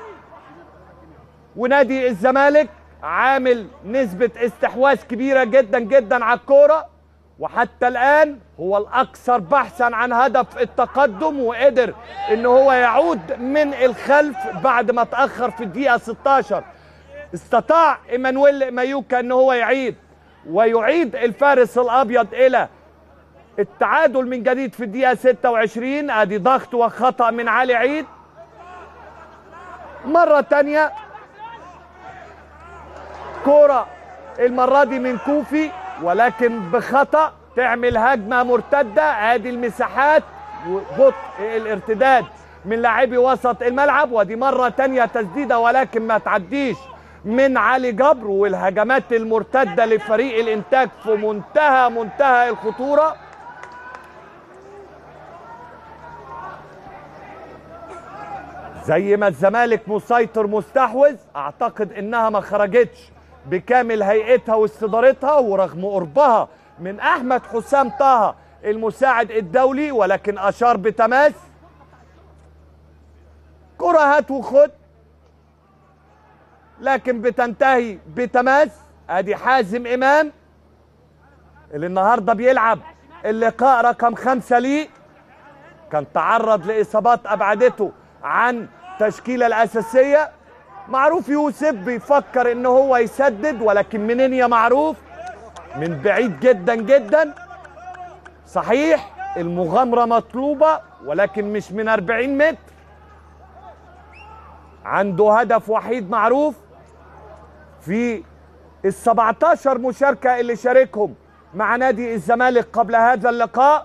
ونادي الزمالك عامل نسبة استحواذ كبيرة جدا جدا على الكورة وحتى الآن هو الأكثر بحثا عن هدف التقدم وقدر إن هو يعود من الخلف بعد ما تأخر في الدقيقة 16 استطاع ايمانويل مايوكا ان هو يعيد ويعيد الفارس الابيض الى التعادل من جديد في الدقيقه 26 ادي ضغط وخطا من علي عيد مره تانية كوره المره دي من كوفي ولكن بخطا تعمل هجمه مرتده ادي المساحات وبطء الارتداد من لاعبي وسط الملعب ودي مره تانية تسديده ولكن ما تعديش من علي جبر والهجمات المرتدة لفريق الإنتاج في منتهى منتهى الخطورة زي ما الزمالك مسيطر مستحوذ أعتقد إنها ما خرجتش بكامل هيئتها واستدارتها ورغم قربها من أحمد حسام طه المساعد الدولي ولكن أشار بتماس كرة هات وخد لكن بتنتهي بتماس ادي حازم امام اللي النهارده بيلعب اللقاء رقم خمسة ليه كان تعرض لاصابات ابعدته عن التشكيله الاساسيه معروف يوسف بيفكر ان هو يسدد ولكن منين يا معروف من بعيد جدا جدا صحيح المغامره مطلوبه ولكن مش من 40 متر عنده هدف وحيد معروف في ال 17 مشاركة اللي شاركهم مع نادي الزمالك قبل هذا اللقاء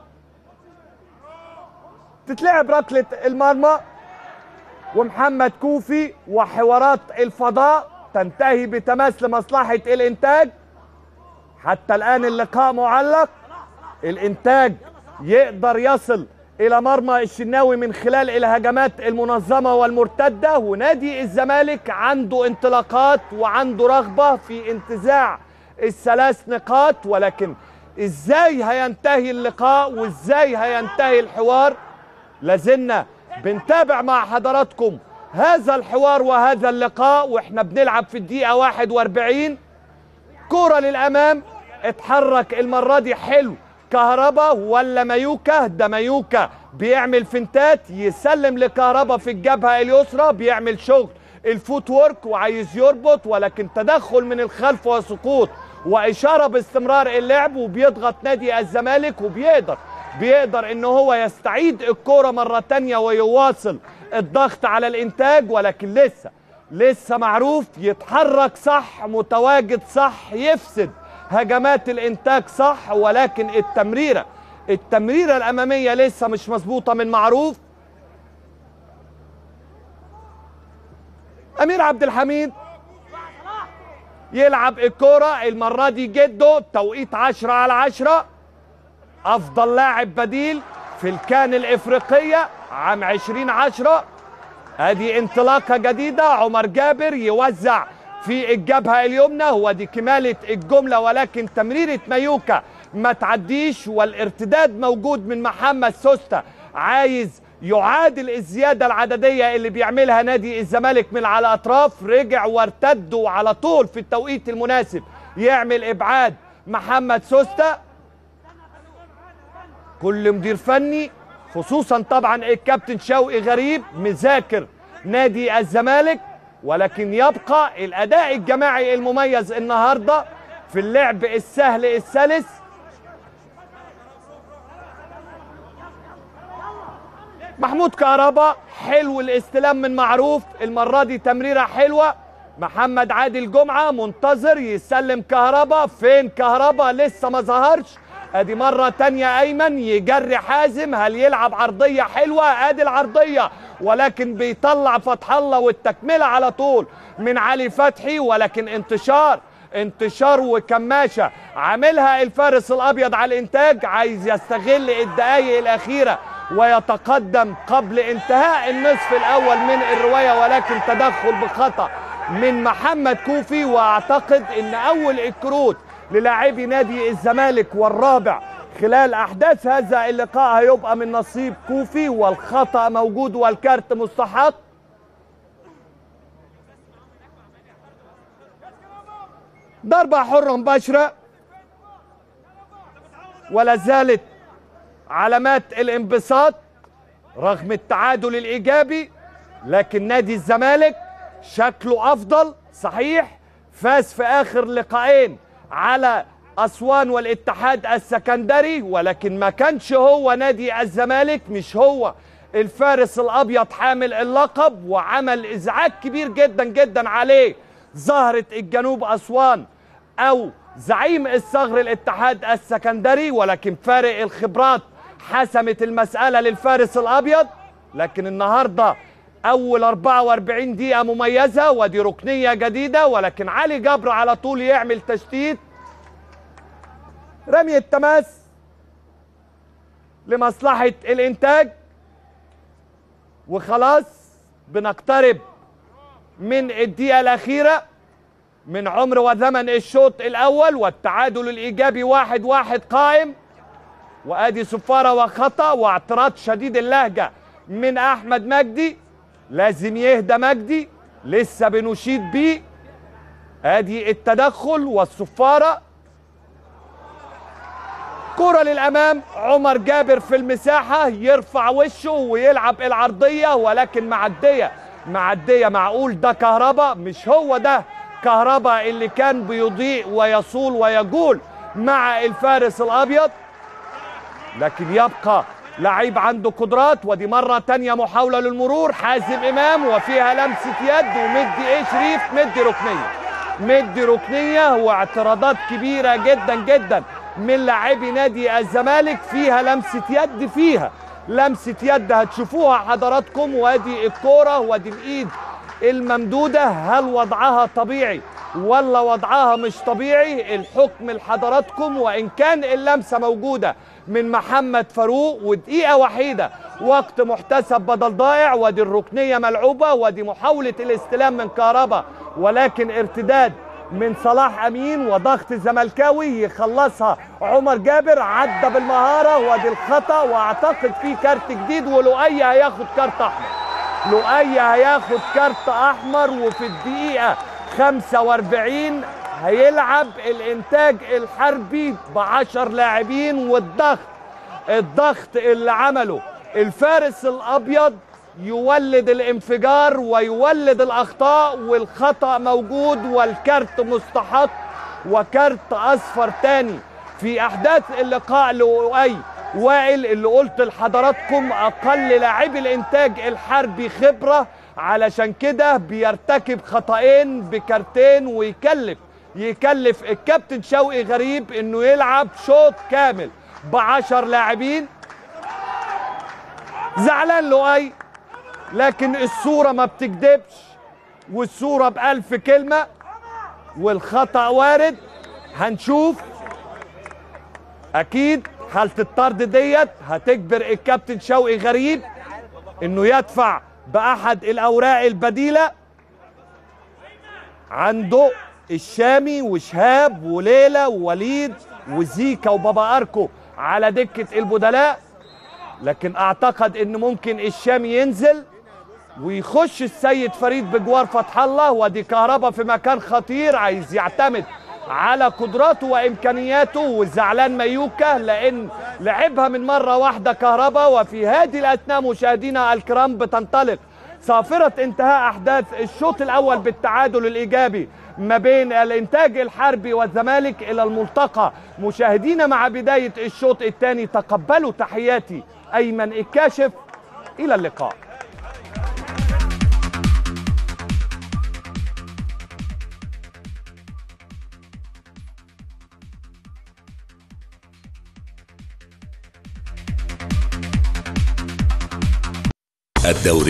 تتلعب ركلة المرمى ومحمد كوفي وحوارات الفضاء تنتهي بتماس لمصلحة الإنتاج حتى الآن اللقاء معلق الإنتاج يقدر يصل الى مرمى الشناوي من خلال الهجمات المنظمه والمرتده ونادي الزمالك عنده انطلاقات وعنده رغبه في انتزاع الثلاث نقاط ولكن ازاي هينتهي اللقاء وازاي هينتهي الحوار لازلنا بنتابع مع حضراتكم هذا الحوار وهذا اللقاء واحنا بنلعب في الدقيقه 41 كوره للامام اتحرك المره دي حلو كهربا ولا مايوكا ده مايوكا بيعمل فنتات يسلم لكهربا في الجبهه اليسرى بيعمل شغل الفوت وورك وعايز يربط ولكن تدخل من الخلف وسقوط واشاره باستمرار اللعب وبيضغط نادي الزمالك وبيقدر بيقدر ان هو يستعيد الكوره مره تانية ويواصل الضغط على الانتاج ولكن لسه لسه معروف يتحرك صح متواجد صح يفسد هجمات الانتاج صح ولكن التمريره التمريره الاماميه لسه مش مظبوطه من معروف امير عبد الحميد يلعب الكرة المرة دي جده توقيت عشرة على عشرة أفضل لاعب بديل في الكان الإفريقية عام عشرين عشرة ادي انطلاقة جديدة عمر جابر يوزع في الجبهة اليمنى هو دي كمالة الجملة ولكن تمريرة مايوكا ما تعديش والارتداد موجود من محمد سوستا عايز يعادل الزيادة العددية اللي بيعملها نادي الزمالك من على أطراف رجع وارتد وعلى طول في التوقيت المناسب يعمل إبعاد محمد سوستا كل مدير فني خصوصا طبعا الكابتن شوقي غريب مذاكر نادي الزمالك ولكن يبقى الأداء الجماعي المميز النهارده في اللعب السهل السلس محمود كهربا حلو الاستلام من معروف المرة دي تمريرة حلوة محمد عادل جمعة منتظر يسلم كهربا فين كهربا لسه ما ظهرش ادي مرة تانية ايمن يجري حازم هل يلعب عرضية حلوة ادي العرضية ولكن بيطلع فتح الله والتكملة على طول من علي فتحي ولكن انتشار انتشار وكماشة عاملها الفارس الابيض على الانتاج عايز يستغل الدقايق الاخيرة ويتقدم قبل انتهاء النصف الاول من الروايه ولكن تدخل بخطا من محمد كوفي واعتقد ان اول الكروت للاعبي نادي الزمالك والرابع خلال احداث هذا اللقاء هيبقى من نصيب كوفي والخطا موجود والكارت مستحق ضربه حره مباشره ولا زالت علامات الانبساط رغم التعادل الايجابي لكن نادي الزمالك شكله افضل صحيح فاز في اخر لقاءين على اسوان والاتحاد السكندري ولكن ما كانش هو نادي الزمالك مش هو الفارس الابيض حامل اللقب وعمل ازعاج كبير جدا جدا عليه زهره الجنوب اسوان او زعيم الصغر الاتحاد السكندري ولكن فارق الخبرات حسمت المسألة للفارس الأبيض لكن النهاردة أول 44 دقيقة مميزة ودي ركنية جديدة ولكن علي جبر على طول يعمل تشتيت رمي التماس لمصلحة الإنتاج وخلاص بنقترب من الدقيقة الأخيرة من عمر وزمن الشوط الأول والتعادل الإيجابي واحد واحد قائم وادي صفاره وخطا واعتراض شديد اللهجه من احمد مجدي لازم يهدى مجدي لسه بنشيد بيه ادي التدخل والصفاره كرة للأمام عمر جابر في المساحة يرفع وشه ويلعب العرضية ولكن معدية معدية معقول ده كهربا مش هو ده كهربا اللي كان بيضيء ويصول ويجول مع الفارس الأبيض لكن يبقى لعيب عنده قدرات ودي مرة تانية محاولة للمرور حازم إمام وفيها لمسة يد ومدي إيه شريف مدي ركنية مدي ركنية واعتراضات كبيرة جدا جدا من لاعبي نادي الزمالك فيها لمسة يد فيها لمسة يد هتشوفوها حضراتكم وادي الكورة وادي الإيد الممدودة هل وضعها طبيعي ولا وضعها مش طبيعي الحكم لحضراتكم وإن كان اللمسة موجودة من محمد فاروق ودقيقة وحيدة وقت محتسب بدل ضائع ودي الركنية ملعوبة ودي محاولة الاستلام من كهربا ولكن ارتداد من صلاح امين وضغط زملكاوي يخلصها عمر جابر عدى بالمهاره وادي الخطا واعتقد في كارت جديد ولؤي هياخد كارت احمر لؤي هياخد كارت احمر وفي الدقيقه 45 هيلعب الانتاج الحربي ب 10 لاعبين والضغط الضغط اللي عمله الفارس الابيض يولد الانفجار ويولد الاخطاء والخطا موجود والكارت مستحق وكارت اصفر تاني في احداث اللقاء لؤي وائل اللي قلت لحضراتكم اقل لاعبي الانتاج الحربي خبره علشان كده بيرتكب خطأين بكارتين ويكلف يكلف الكابتن شوقي غريب انه يلعب شوط كامل بعشر لاعبين زعلان لؤي لكن الصورة ما بتكذبش والصورة بألف كلمة والخطأ وارد هنشوف أكيد حالة الطرد ديت هتجبر الكابتن شوقي غريب إنه يدفع بأحد الأوراق البديلة عنده الشامي وشهاب وليلى ووليد وزيكا وبابا أركو على دكة البدلاء لكن أعتقد إن ممكن الشامي ينزل ويخش السيد فريد بجوار فتح الله ودي كهربا في مكان خطير عايز يعتمد على قدراته وامكانياته وزعلان ميوكا لان لعبها من مره واحده كهربا وفي هذه الاثناء مشاهدينا الكرام بتنطلق صافره انتهاء احداث الشوط الاول بالتعادل الايجابي ما بين الانتاج الحربي والزمالك الى الملتقى مشاهدينا مع بدايه الشوط الثاني تقبلوا تحياتي ايمن الكاشف الى اللقاء الدوري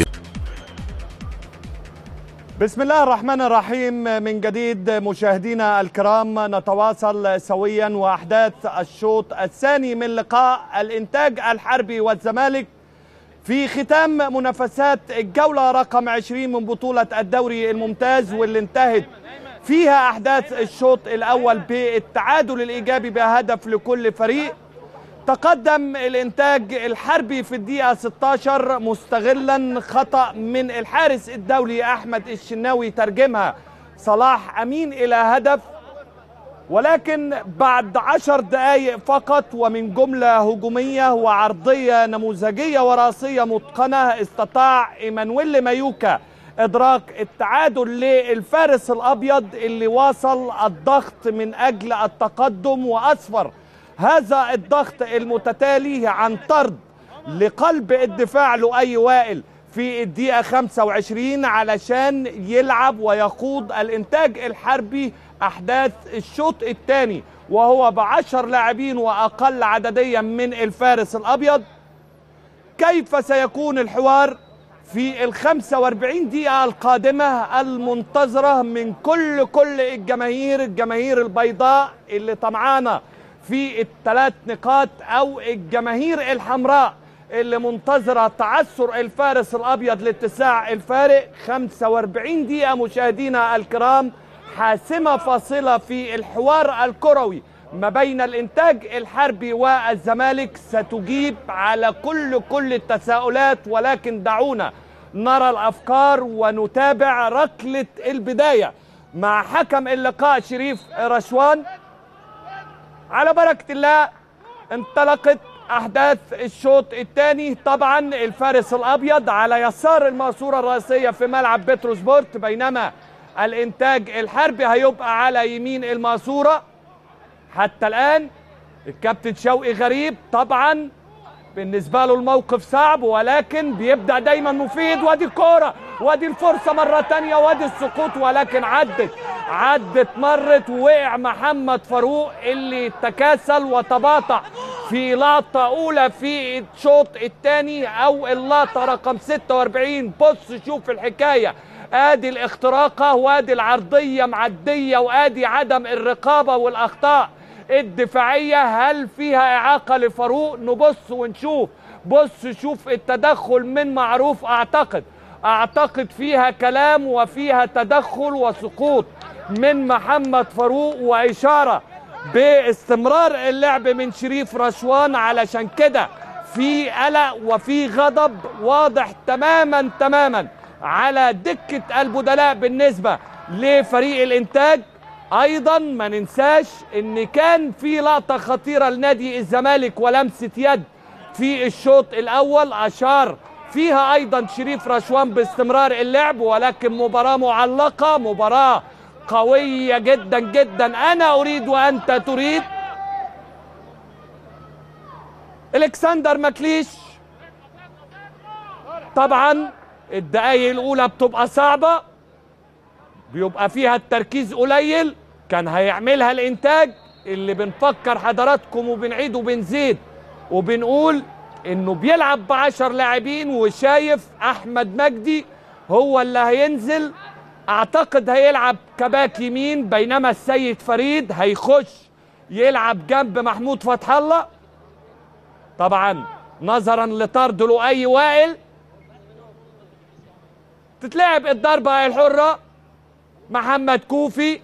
بسم الله الرحمن الرحيم من جديد مشاهدينا الكرام نتواصل سويا واحداث الشوط الثاني من لقاء الانتاج الحربي والزمالك في ختام منافسات الجوله رقم 20 من بطوله الدوري الممتاز واللي انتهت فيها احداث الشوط الاول بالتعادل الايجابي بهدف لكل فريق تقدم الانتاج الحربي في الدقيقة 16 مستغلا خطأ من الحارس الدولي احمد الشناوي ترجمها صلاح امين الى هدف ولكن بعد عشر دقايق فقط ومن جملة هجومية وعرضية نموذجية وراسية متقنة استطاع ايمانويل مايوكا ادراك التعادل للفارس الابيض اللي واصل الضغط من اجل التقدم واسفر هذا الضغط المتتالي عن طرد لقلب الدفاع لؤي وائل في الدقيقة 25 علشان يلعب ويقود الإنتاج الحربي أحداث الشوط الثاني وهو بعشر لاعبين وأقل عدديا من الفارس الأبيض كيف سيكون الحوار في ال 45 دقيقة القادمة المنتظرة من كل كل الجماهير الجماهير البيضاء اللي طمعانة في الثلاث نقاط او الجماهير الحمراء اللي منتظره تعثر الفارس الابيض لاتساع الفارق 45 دقيقه مشاهدينا الكرام حاسمه فاصله في الحوار الكروي ما بين الانتاج الحربي والزمالك ستجيب على كل كل التساؤلات ولكن دعونا نرى الافكار ونتابع ركله البدايه مع حكم اللقاء شريف رشوان على بركة الله انطلقت أحداث الشوط الثاني طبعا الفارس الأبيض على يسار الماسورة الرئيسية في ملعب بتروسبورت بينما الإنتاج الحربي هيبقى على يمين الماسورة حتى الآن الكابتن شوقي غريب طبعا بالنسبة له الموقف صعب ولكن بيبدأ دايما مفيد وادي الكورة وادي الفرصة مرة تانية وادي السقوط ولكن عدت عدت مرت ووقع محمد فاروق اللي تكاسل وتباطأ في لقطة أولى في الشوط الثاني أو اللقطة رقم 46 بص شوف الحكاية ادي الاختراقة وادي العرضية معدية وادي عدم الرقابة والأخطاء الدفاعية هل فيها إعاقة لفاروق نبص ونشوف بص شوف التدخل من معروف أعتقد أعتقد فيها كلام وفيها تدخل وسقوط من محمد فاروق وإشارة باستمرار اللعب من شريف رشوان علشان كده في قلق وفي غضب واضح تماما تماما على دكة البدلاء بالنسبة لفريق الإنتاج ايضا ما ننساش ان كان في لقطه خطيره لنادي الزمالك ولمسه يد في الشوط الاول اشار فيها ايضا شريف رشوان باستمرار اللعب ولكن مباراه معلقه مباراه قويه جدا جدا انا اريد وانت تريد الكسندر ماكليش طبعا الدقايق الاولى بتبقى صعبه بيبقى فيها التركيز قليل كان هيعملها الانتاج اللي بنفكر حضراتكم وبنعيد وبنزيد وبنقول انه بيلعب بعشر لاعبين وشايف احمد مجدي هو اللي هينزل اعتقد هيلعب كباك يمين بينما السيد فريد هيخش يلعب جنب محمود فتح الله طبعا نظرا لطرد لؤي وائل تتلعب الضربة الحرة محمد كوفي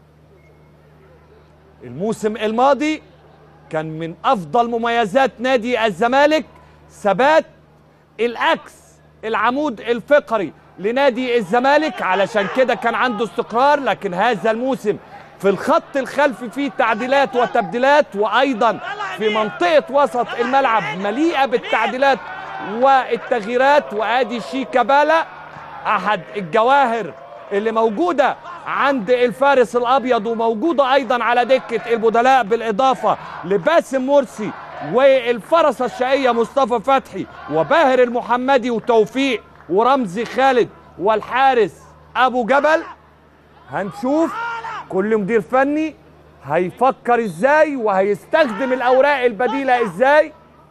الموسم الماضي كان من افضل مميزات نادي الزمالك ثبات الاكس العمود الفقري لنادي الزمالك علشان كده كان عنده استقرار لكن هذا الموسم في الخط الخلفي فيه تعديلات وتبديلات وايضا في منطقه وسط الملعب مليئه بالتعديلات والتغييرات وادي شيكابالا احد الجواهر اللي موجوده عند الفارس الابيض وموجوده ايضا على دكه البدلاء بالاضافه لباسم مرسي والفرس الشقيه مصطفى فتحي وباهر المحمدي وتوفيق ورمزي خالد والحارس ابو جبل هنشوف كل مدير فني هيفكر ازاي وهيستخدم الاوراق البديله ازاي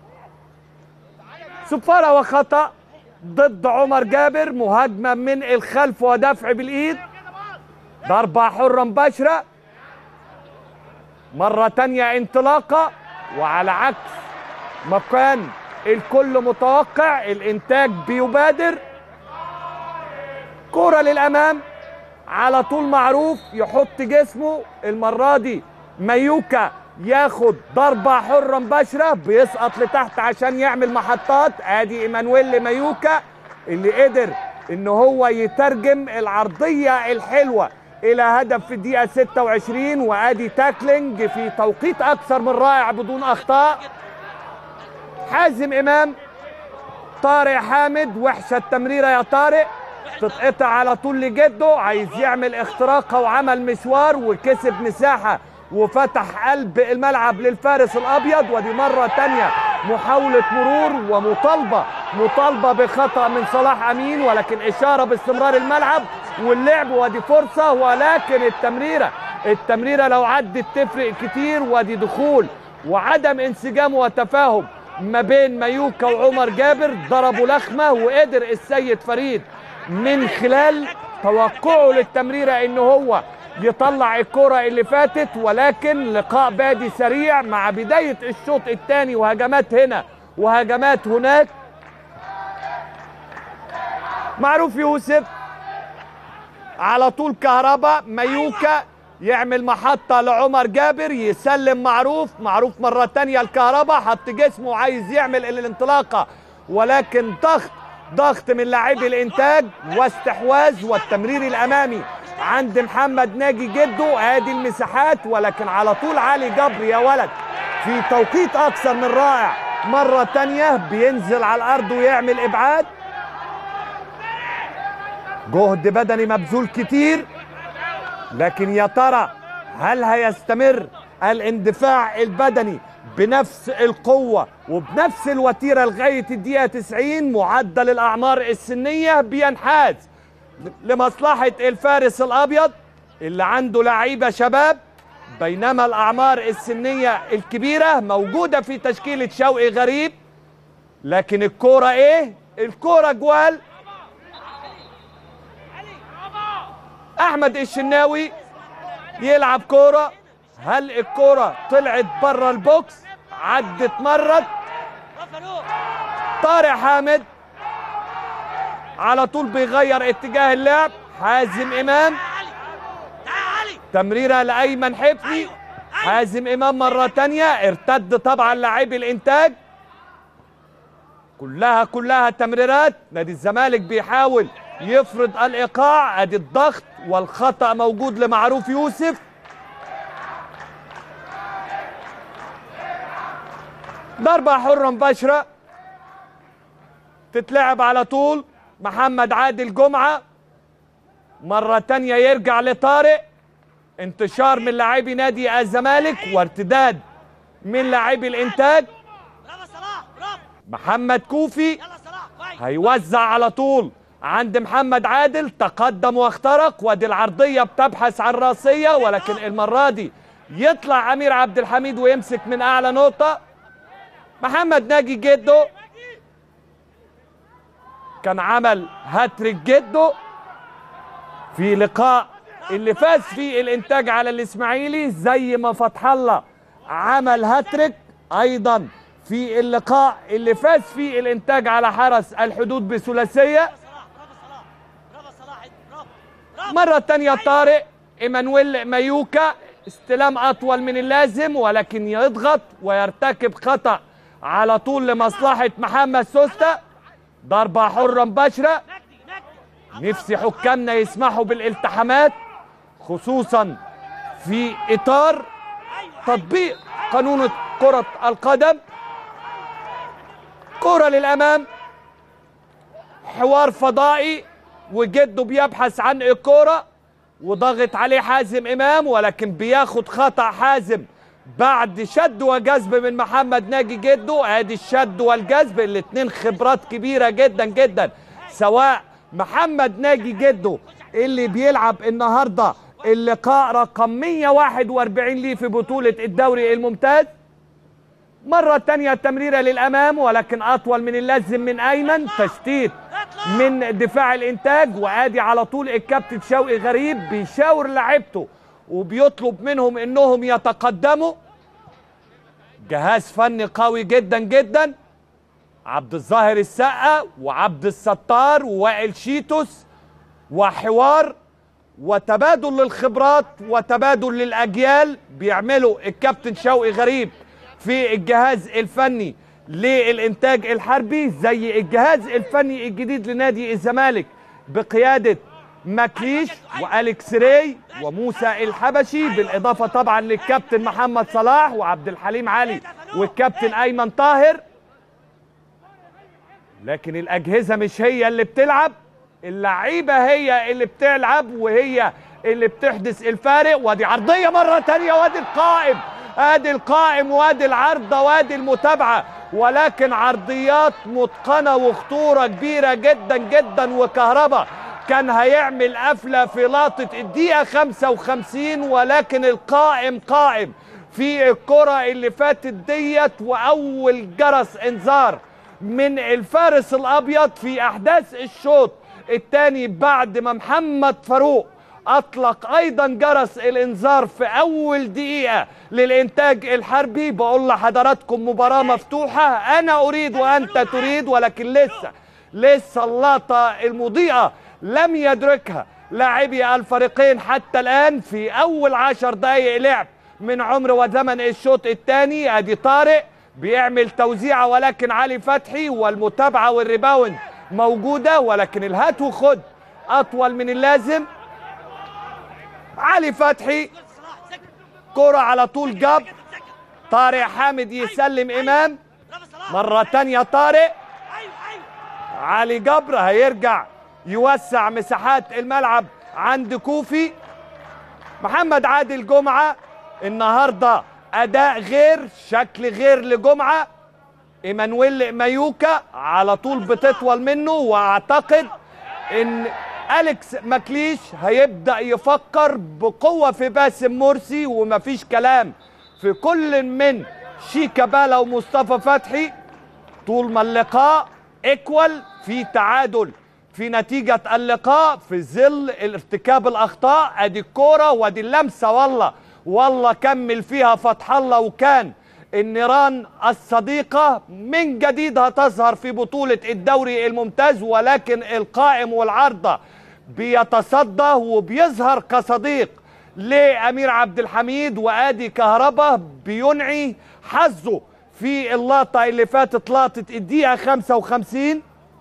صفاره وخطا ضد عمر جابر مهاجمه من الخلف ودفع بالايد ضربه حره مباشره مره تانية انطلاقه وعلى عكس ما كان الكل متوقع الانتاج بيبادر كرة للامام على طول معروف يحط جسمه المرة دي مايوكا ياخد ضربة حرة مباشرة بيسقط لتحت عشان يعمل محطات ادي ايمانويل مايوكا اللي قدر ان هو يترجم العرضية الحلوة الى هدف في الدقيقة 26 وادي تاكلينج في توقيت اكثر من رائع بدون اخطاء حازم امام طارق حامد وحشة التمريرة يا طارق تتقطع على طول لجده عايز يعمل اختراقه وعمل مشوار وكسب مساحه وفتح قلب الملعب للفارس الابيض ودي مره تانية محاوله مرور ومطالبه مطالبه بخطا من صلاح امين ولكن اشاره باستمرار الملعب واللعب ودي فرصه ولكن التمريره التمريره لو عدت تفرق كتير ودي دخول وعدم انسجام وتفاهم ما بين مايوكا وعمر جابر ضربوا لخمه وقدر السيد فريد من خلال توقعه للتمريره ان هو يطلع الكرة اللي فاتت ولكن لقاء بادي سريع مع بداية الشوط الثاني وهجمات هنا وهجمات هناك معروف يوسف على طول كهربا مايوكا يعمل محطة لعمر جابر يسلم معروف معروف مرة تانية الكهربا حط جسمه وعايز يعمل الانطلاقة ولكن ضغط ضغط من لاعبي الانتاج واستحواذ والتمرير الامامي عند محمد ناجي جده ادي المساحات ولكن على طول علي جبر يا ولد في توقيت اكثر من رائع مرة تانية بينزل على الارض ويعمل ابعاد جهد بدني مبذول كتير لكن يا ترى هل هيستمر الاندفاع البدني بنفس القوة وبنفس الوتيرة لغاية الدقيقة 90 معدل الأعمار السنية بينحاز لمصلحة الفارس الأبيض اللي عنده لعيبة شباب بينما الأعمار السنية الكبيرة موجودة في تشكيلة شوقي غريب لكن الكورة إيه؟ الكورة جوال أحمد الشناوي يلعب كورة هل الكرة طلعت بره البوكس عدت مرت طارق حامد على طول بيغير اتجاه اللعب حازم امام تمريرة لايمن حفني حازم امام مرة تانية ارتد طبعا لاعبي الانتاج كلها كلها تمريرات نادي الزمالك بيحاول يفرض الايقاع ادي الضغط والخطأ موجود لمعروف يوسف ضربة حرة مباشرة تتلعب على طول محمد عادل جمعة مرة تانية يرجع لطارق انتشار من لاعبي نادي الزمالك وارتداد من لاعبي الانتاج محمد كوفي هيوزع على طول عند محمد عادل تقدم واخترق ودي العرضية بتبحث عن راسية ولكن المرة دي يطلع امير عبد الحميد ويمسك من اعلى نقطه محمد ناجي جدو كان عمل هاتريك جدو في لقاء اللي فاز فيه الانتاج على الاسماعيلي زي ما فتح الله عمل هاتريك ايضا في اللقاء اللي فاز فيه الانتاج على حرس الحدود بثلاثيه مرة تانية طارق ايمانويل مايوكا استلام اطول من اللازم ولكن يضغط ويرتكب خطأ على طول لمصلحة محمد سوستا ضربة حرة مباشرة نفسي حكامنا يسمحوا بالالتحامات خصوصا في اطار تطبيق قانون كرة القدم كرة للامام حوار فضائي وجده بيبحث عن الكرة وضغط عليه حازم امام ولكن بياخد خطأ حازم بعد شد وجذب من محمد ناجي جده ادي الشد والجذب الاتنين خبرات كبيرة جدا جدا سواء محمد ناجي جده اللي بيلعب النهارده اللقاء رقم 141 ليه في بطولة الدوري الممتاز مرة تانية تمريرة للأمام ولكن أطول من اللازم من أيمن تشتيت من دفاع الإنتاج وآدي على طول الكابتن شوقي غريب بيشاور لعيبته وبيطلب منهم إنهم يتقدموا جهاز فني قوي جدا جدا عبد الظاهر السقا وعبد الستار ووائل شيتوس وحوار وتبادل للخبرات وتبادل للأجيال بيعملوا الكابتن شوقي غريب في الجهاز الفني للإنتاج الحربي زي الجهاز الفني الجديد لنادي الزمالك بقيادة ماكليش وأليكس راي وموسى الحبشي بالإضافة طبعا للكابتن محمد صلاح وعبد الحليم علي والكابتن أيمن طاهر لكن الأجهزة مش هي اللي بتلعب اللعيبة هي اللي بتلعب وهي اللي بتحدث الفارق وادي عرضية مرة تانية وادي القائم ادي القائم وادي العرضة وادي المتابعة ولكن عرضيات متقنة وخطورة كبيرة جدا جدا وكهرباء كان هيعمل قفلة في لقطة الدقيقة 55 ولكن القائم قائم في الكرة اللي فاتت ديت وأول جرس إنذار من الفارس الأبيض في أحداث الشوط الثاني بعد ما محمد فاروق اطلق ايضا جرس الانذار في اول دقيقه للانتاج الحربي بقول لحضراتكم مباراه مفتوحه انا اريد وانت تريد ولكن لسه لسه اللقطه المضيئه لم يدركها لاعبي الفريقين حتى الان في اول عشر دقائق لعب من عمر وزمن الشوط الثاني ادي طارق بيعمل توزيعه ولكن علي فتحي والمتابعه والريباوند موجوده ولكن الهات وخد اطول من اللازم علي فتحي كرة على طول جاب طارق حامد يسلم امام مرة تانية طارق علي جبر هيرجع يوسع مساحات الملعب عند كوفي محمد عادل جمعة النهاردة اداء غير شكل غير لجمعة ايمانويل مايوكا على طول بتطول منه واعتقد ان اليكس ماكليش هيبدا يفكر بقوه في باسم مرسي ومفيش كلام في كل من شيكابالا ومصطفى فتحي طول ما اللقاء ايكوال في تعادل في نتيجة اللقاء في ظل ارتكاب الأخطاء أدي الكورة وأدي اللمسة والله والله كمل فيها فتح الله وكان النيران الصديقة من جديد هتظهر في بطولة الدوري الممتاز ولكن القائم والعارضة بيتصدى وبيظهر كصديق لأمير عبد الحميد وآدي كهربا بينعي حظه في اللقطة اللي فاتت لقطة الدقيقة 55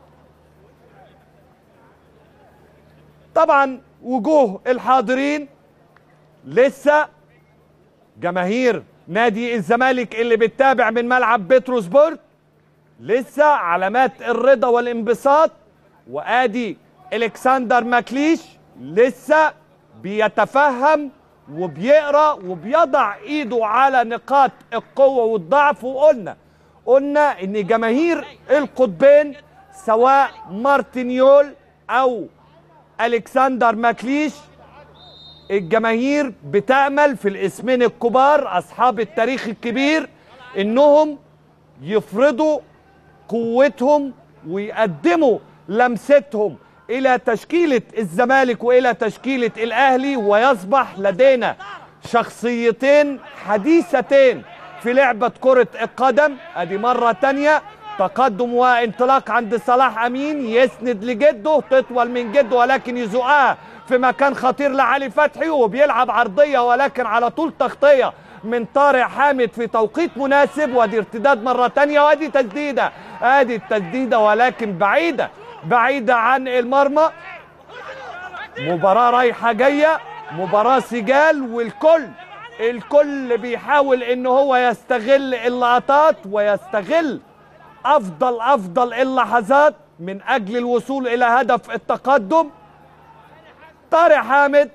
طبعا وجوه الحاضرين لسه جماهير نادي الزمالك اللي بتتابع من ملعب بتروسبورت لسه علامات الرضا والانبساط وادي الكسندر ماكليش لسه بيتفهم وبيقرا وبيضع ايده على نقاط القوه والضعف وقلنا قلنا ان جماهير القطبين سواء مارتينيول او الكسندر ماكليش الجماهير بتأمل في الاسمين الكبار أصحاب التاريخ الكبير إنهم يفرضوا قوتهم ويقدموا لمستهم إلى تشكيلة الزمالك وإلى تشكيلة الأهلي ويصبح لدينا شخصيتين حديثتين في لعبة كرة القدم أدي مرة تانية تقدم وانطلاق عند صلاح أمين يسند لجده تطول من جده ولكن يزقها في مكان خطير لعلي فتحي وبيلعب عرضية ولكن على طول تغطية من طارق حامد في توقيت مناسب وادي ارتداد مرة تانية وادي تسديدة ادي التسديدة ولكن بعيدة بعيدة عن المرمى مباراة رايحة جاية مباراة سجال والكل الكل بيحاول ان هو يستغل اللقطات ويستغل افضل افضل اللحظات من اجل الوصول الى هدف التقدم طارق حامد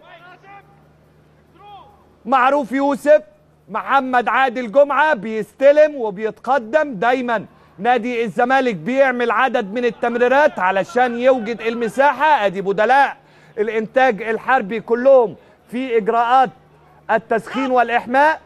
معروف يوسف محمد عادل جمعة بيستلم وبيتقدم دايما نادي الزمالك بيعمل عدد من التمريرات علشان يوجد المساحة ادي بدلاء الانتاج الحربي كلهم في اجراءات التسخين والاحماء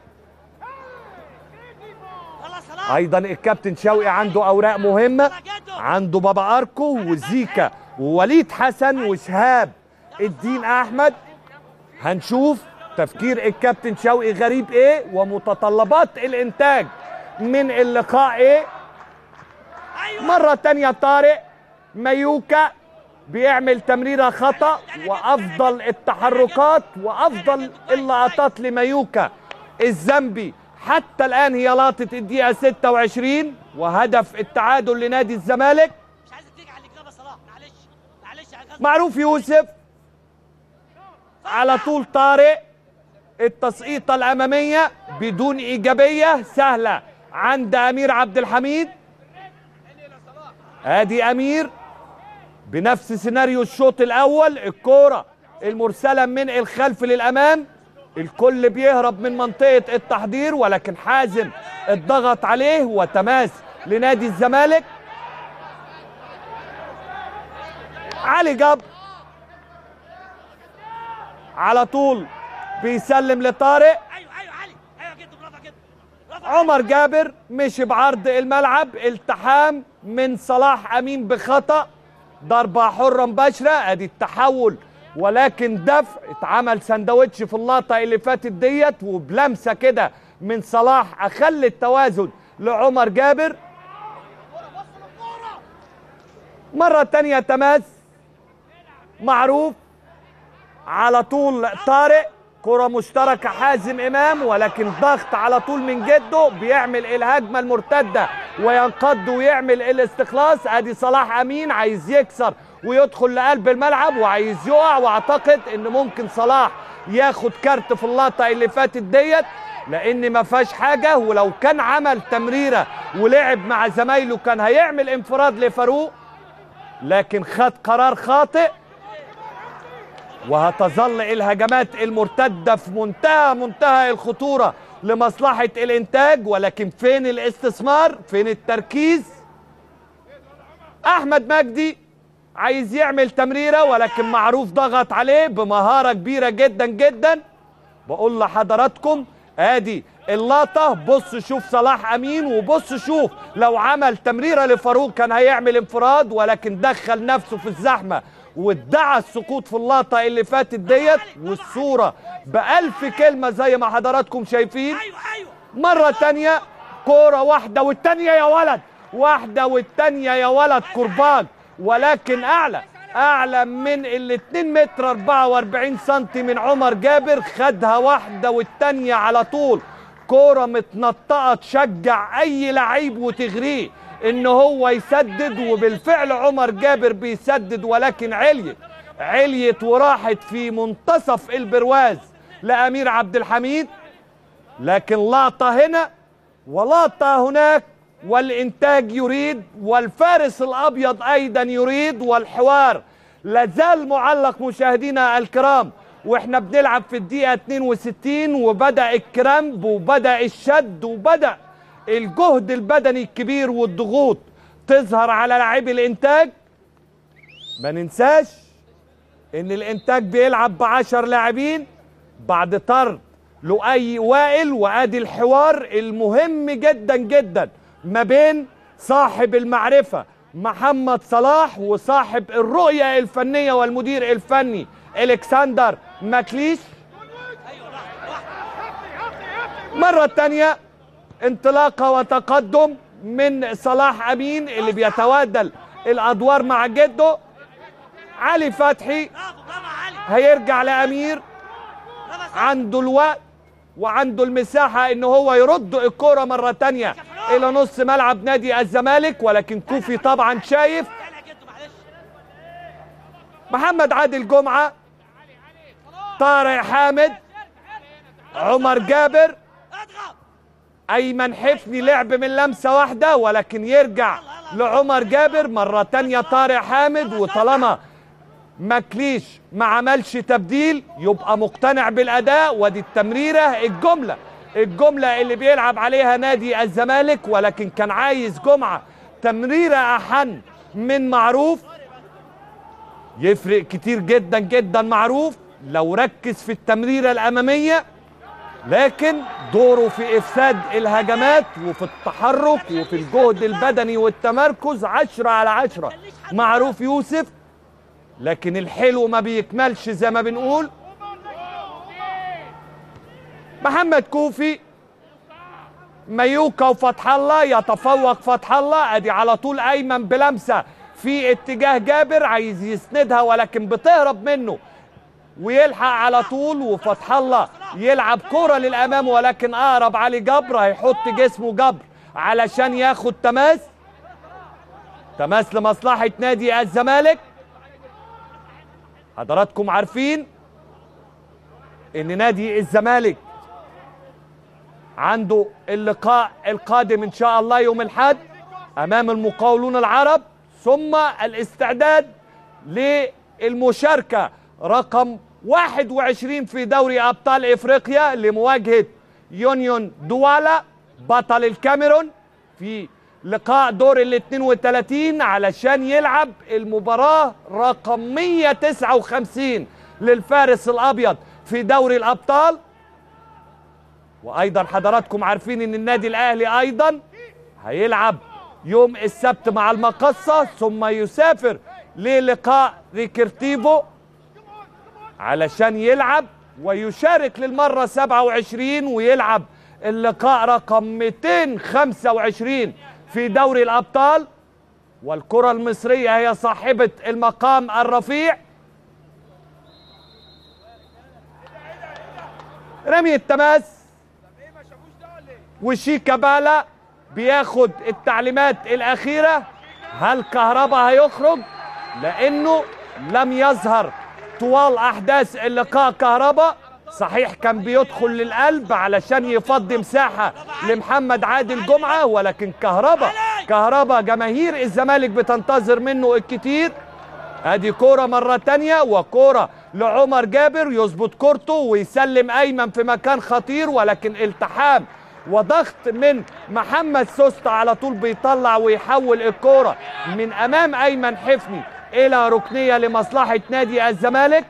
ايضا الكابتن شوقي عنده اوراق مهمة عنده بابا اركو وزيكا ووليد حسن وشهاب الدين احمد هنشوف تفكير الكابتن شوقي غريب ايه ومتطلبات الانتاج من اللقاء ايه مرة تانية طارق ميوكا بيعمل تمريرة خطأ وأفضل التحركات وأفضل اللقطات لميوكا الزنبي حتى الآن هي لقطة الدقيقة 26 وهدف التعادل لنادي الزمالك مش عايزك تيجي على الإجابة صلاح معلش معلش على غزل. معروف يوسف على طول طارق التسقيطة الأمامية بدون إيجابية سهلة عند أمير عبد الحميد ادي أمير بنفس سيناريو الشوط الأول الكورة المرسلة من الخلف للأمام الكل بيهرب من منطقة التحضير ولكن حازم الضغط عليه وتماس لنادي الزمالك علي جبر على طول بيسلم لطارق ايوه ايوه علي ايوه جد برافو جد برافو عمر جابر مشي بعرض الملعب التحام من صلاح امين بخطا ضربه حره مباشره ادي التحول ولكن دفع اتعمل سندوتش في اللقطه اللي فاتت ديت وبلمسه كده من صلاح اخل التوازن لعمر جابر مره تانية تماس معروف على طول طارق كرة مشتركة حازم إمام ولكن ضغط على طول من جده بيعمل الهجمة المرتدة وينقض ويعمل الاستخلاص أدي صلاح أمين عايز يكسر ويدخل لقلب الملعب وعايز يقع واعتقد ان ممكن صلاح ياخد كارت في اللقطة اللي فاتت ديت لان ما فيهاش حاجة ولو كان عمل تمريرة ولعب مع زمايله كان هيعمل انفراد لفاروق لكن خد قرار خاطئ وهتظل الهجمات المرتدة في منتهى منتهى الخطورة لمصلحة الإنتاج ولكن فين الاستثمار فين التركيز أحمد مجدي عايز يعمل تمريرة ولكن معروف ضغط عليه بمهارة كبيرة جدا جدا بقول لحضراتكم ادي اللقطة بص شوف صلاح امين وبص شوف لو عمل تمريرة لفاروق كان هيعمل انفراد ولكن دخل نفسه في الزحمة وادعى السقوط في اللقطة اللي فاتت ديت والصورة بألف كلمة زي ما حضراتكم شايفين ايوه ايوه مرة تانية كورة واحدة والتانية يا ولد واحدة والتانية يا ولد كرباج ولكن أعلى أعلى من ال 2 متر 44 سنتي من عمر جابر خدها واحدة والتانية على طول كورة متنطقة تشجع أي لعيب وتغريه إن هو يسدد وبالفعل عمر جابر بيسدد ولكن عليت عليت وراحت في منتصف البرواز لأمير عبد الحميد لكن لقطة هنا ولقطة هناك والإنتاج يريد والفارس الأبيض أيضا يريد والحوار لازال معلق مشاهدينا الكرام واحنا بنلعب في الدقيقة 62 وبدأ الكرامب وبدأ الشد وبدأ الجهد البدني الكبير والضغوط تظهر على لاعبي الإنتاج ما ننساش ان الانتاج بيلعب بعشر لاعبين بعد طرد لؤي وائل وادي الحوار المهم جدا جدا ما بين صاحب المعرفة محمد صلاح وصاحب الرؤية الفنية والمدير الفني الكسندر ماكليش مرة تانية انطلاقة وتقدم من صلاح أمين اللي بيتبادل الأدوار مع جده علي فتحي برافو برافو علي هيرجع لأمير برافو صلاح. عنده الوقت وعنده المساحة ان هو يرد الكرة مرة تانية الى نص ملعب نادي الزمالك ولكن كوفي طبعا شايف احنا جده معلش محمد عادل جمعة طارق حامد عمر جابر اضغط ايمن حفني لعب من لمسة واحدة ولكن يرجع لعمر جابر مرة تانية طارق حامد وطالما ماكليش ما عملش تبديل يبقى مقتنع بالاداء ودي التمريرة الجملة الجملة اللي بيلعب عليها نادي الزمالك ولكن كان عايز جمعة تمريرة احن من معروف يفرق كتير جدا جدا معروف لو ركز في التمريرة الامامية لكن دوره في افساد الهجمات وفي التحرك وفي الجهد البدني والتمركز عشرة على عشرة معروف يوسف لكن الحلو ما بيكملش زي ما بنقول محمد كوفي ميوكا وفتح الله يتفوق فتح الله ادي على طول ايمن بلمسه في اتجاه جابر عايز يسندها ولكن بتهرب منه ويلحق على طول وفتح الله يلعب كرة للامام ولكن اقرب علي جبر هيحط جسمه جبر علشان ياخد تماس تماس لمصلحة نادي الزمالك حضراتكم عارفين ان نادي الزمالك عنده اللقاء القادم ان شاء الله يوم الاحد امام المقاولون العرب ثم الاستعداد للمشاركه رقم 21 في دوري ابطال افريقيا لمواجهه يونيون دوالا بطل الكاميرون في لقاء دور ال 32 علشان يلعب المباراه رقم 159 للفارس الابيض في دوري الابطال وايضا حضراتكم عارفين ان النادي الاهلي ايضا هيلعب يوم السبت مع المقصه ثم يسافر للقاء ريكرتيفو علشان يلعب ويشارك للمره 27 ويلعب اللقاء رقم 225 في دوري الابطال والكره المصريه هي صاحبه المقام الرفيع رمي التماس وشيكابالا بياخد التعليمات الأخيرة هل كهربا هيخرج لأنه لم يظهر طوال أحداث اللقاء كهربا صحيح كان بيدخل للقلب علشان يفضي مساحة لمحمد عادل جمعة ولكن كهربا كهربا جماهير الزمالك بتنتظر منه الكتير ادي كورة مرة تانية وكورة لعمر جابر يظبط كورته ويسلم ايمن في مكان خطير ولكن التحام وضغط من محمد سوسته على طول بيطلع ويحول الكورة من امام ايمن حفني الى ركنية لمصلحة نادي الزمالك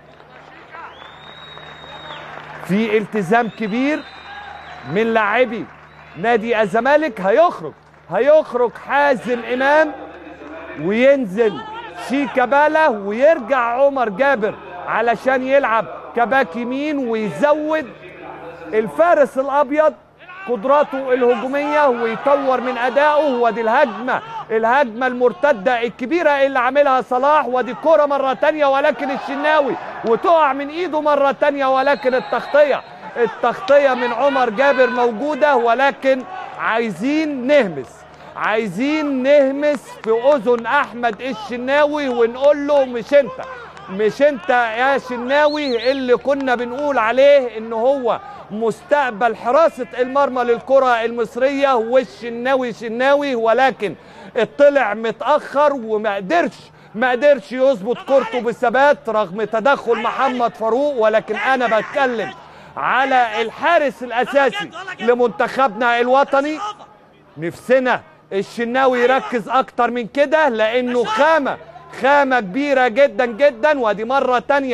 في التزام كبير من لاعبي نادي الزمالك هيخرج هيخرج حازم امام وينزل شيكابالا ويرجع عمر جابر علشان يلعب كباك يمين ويزود الفارس الابيض قدراته الهجوميه ويطور من ادائه ودي الهجمه الهجمه المرتده الكبيره اللي عاملها صلاح ودي الكره مره تانية ولكن الشناوي وتقع من ايده مره تانية ولكن التغطيه التغطيه من عمر جابر موجوده ولكن عايزين نهمس عايزين نهمس في اذن احمد الشناوي ونقول له مش انت مش انت يا شناوي اللي كنا بنقول عليه ان هو مستقبل حراسة المرمى للكرة المصرية والشناوي شناوي ولكن اطلع متأخر وما قدرش ما قدرش يظبط كورته بثبات رغم تدخل محمد فاروق ولكن انا بتكلم على الحارس الاساسي لمنتخبنا الوطني نفسنا الشناوي يركز اكتر من كده لانه خامة خامة كبيرة جدا جدا ودي مرة تانية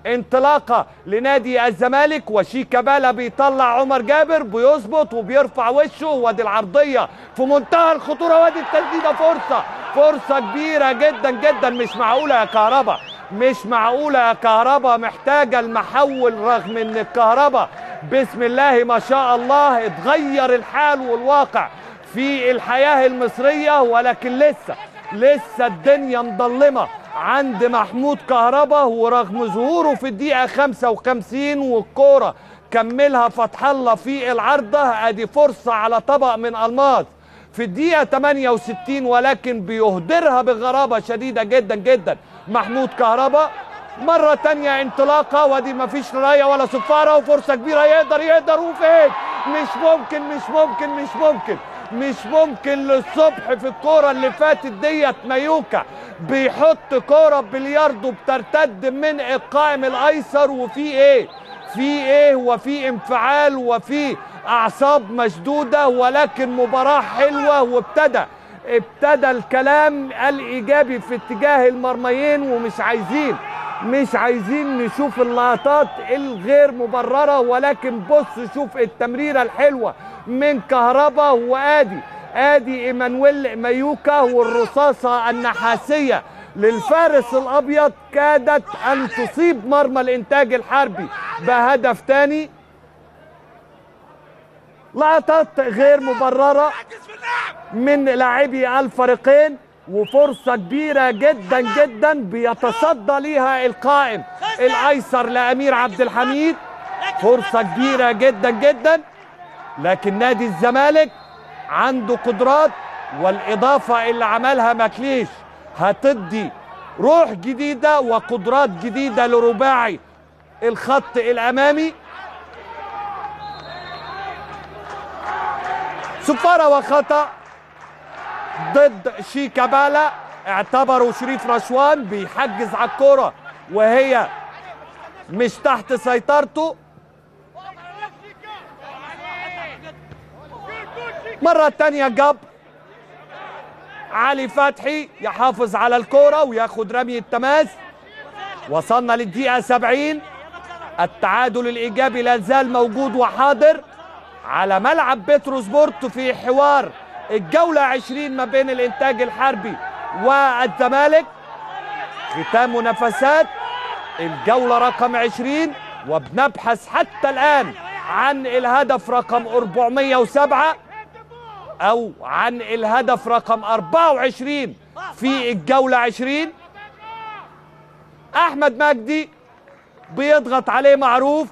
انطلاقه لنادي الزمالك وشيكابالا بيطلع عمر جابر بيظبط وبيرفع وشه وادي العرضيه في منتهى الخطوره وادي التسديده فرصه فرصه كبيره جدا جدا مش معقوله يا كهربا مش معقوله يا كهربا محتاجه المحول رغم ان الكهربا بسم الله ما شاء الله اتغير الحال والواقع في الحياه المصريه ولكن لسه لسه الدنيا مظلمه عند محمود كهربا ورغم ظهوره في الدقيقه 55 والكوره كملها فتح الله في العارضه ادي فرصه على طبق من الماس في الدقيقه 68 ولكن بيهدرها بغرابه شديده جدا جدا محمود كهربا مرة تانية انطلاقة ودي مفيش راية ولا صفارة وفرصة كبيرة يقدر يقدر وفين مش ممكن مش ممكن مش ممكن مش ممكن للصبح في الكورة اللي فاتت ديت مايوكا بيحط كورة بلياردو بترتد من القائم الأيسر وفي إيه؟ في إيه وفي انفعال وفي أعصاب مشدودة ولكن مباراة حلوة وابتدى ابتدى الكلام الإيجابي في اتجاه المرميين ومش عايزين مش عايزين نشوف اللقطات الغير مبررة ولكن بص شوف التمريرة الحلوة من كهربا وادي ادي ايمانويل مايوكا والرصاصة النحاسية للفارس الابيض كادت ان تصيب مرمى الانتاج الحربي بهدف تاني لقطات غير مبررة من لاعبي الفريقين وفرصة كبيرة جدا جدا بيتصدى ليها القائم الايسر لامير عبد الحميد فرصة كبيرة جدا جدا لكن نادي الزمالك عنده قدرات والاضافة اللي عملها ماكليش هتدي روح جديدة وقدرات جديدة لرباعي الخط الامامي صفارة وخطأ ضد شيكابالا اعتبروا شريف رشوان بيحجز على الكرة وهي مش تحت سيطرته مرة تانية جاب علي فتحي يحافظ على الكرة وياخد رمي التماس وصلنا للدقيقة 70 التعادل الإيجابي لا زال موجود وحاضر على ملعب بتروسبورت في حوار الجولة 20 ما بين الإنتاج الحربي والزمالك ختام منافسات الجولة رقم 20 وبنبحث حتى الآن عن الهدف رقم 407 أو عن الهدف رقم 24 في الجولة 20 أحمد مجدي بيضغط عليه معروف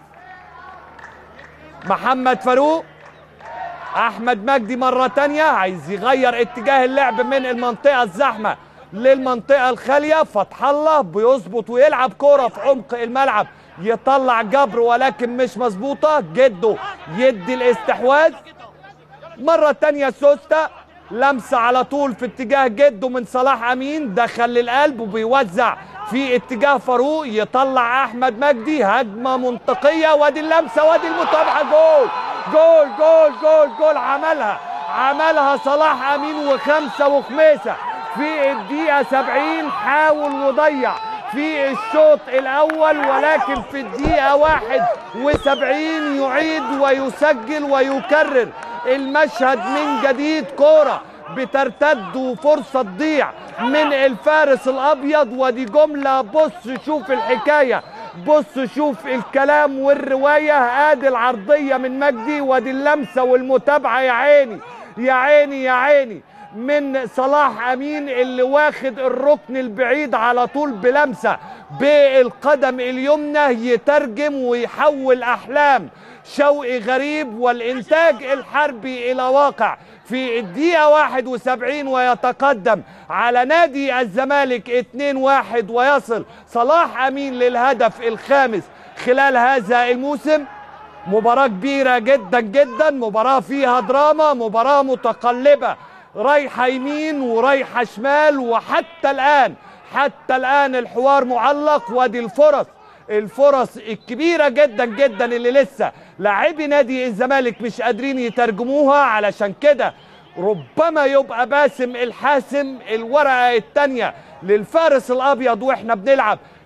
محمد فاروق احمد مجدي مره تانية عايز يغير اتجاه اللعب من المنطقه الزحمه للمنطقه الخاليه فتح الله بيظبط ويلعب كوره في عمق الملعب يطلع جبر ولكن مش مظبوطه جده يدي الاستحواذ مره تانية سوستا لمسه على طول في اتجاه جده من صلاح امين دخل للقلب وبيوزع في اتجاه فاروق يطلع احمد مجدي هجمه منطقيه وادي اللمسه وادي المتابعه جول جول جول جول جول عملها عملها صلاح امين وخمسه وخميسه في الدقيقه 70 حاول وضيع في الشوط الاول ولكن في الدقيقه 71 يعيد ويسجل ويكرر المشهد من جديد كوره بترتد وفرصة تضيع من الفارس الأبيض ودي جملة بص شوف الحكاية بص شوف الكلام والرواية ادي العرضية من مجدي ودي اللمسة والمتابعة يا عيني يا عيني يا عيني من صلاح امين اللي واخد الركن البعيد على طول بلمسه بالقدم اليمنى يترجم ويحول احلام شوقي غريب والانتاج الحربي الى واقع في الدقيقة 71 ويتقدم على نادي الزمالك 2-1 ويصل صلاح أمين للهدف الخامس خلال هذا الموسم مباراة كبيرة جدا جدا مباراة فيها دراما مباراة متقلبة رايحة يمين ورايحة شمال وحتى الآن حتى الآن الحوار معلق وادي الفرص الفرص الكبيرة جدا جدا اللي لسه لاعبي نادي الزمالك مش قادرين يترجموها علشان كده ربما يبقى باسم الحاسم الورقة التانية للفارس الأبيض وإحنا بنلعب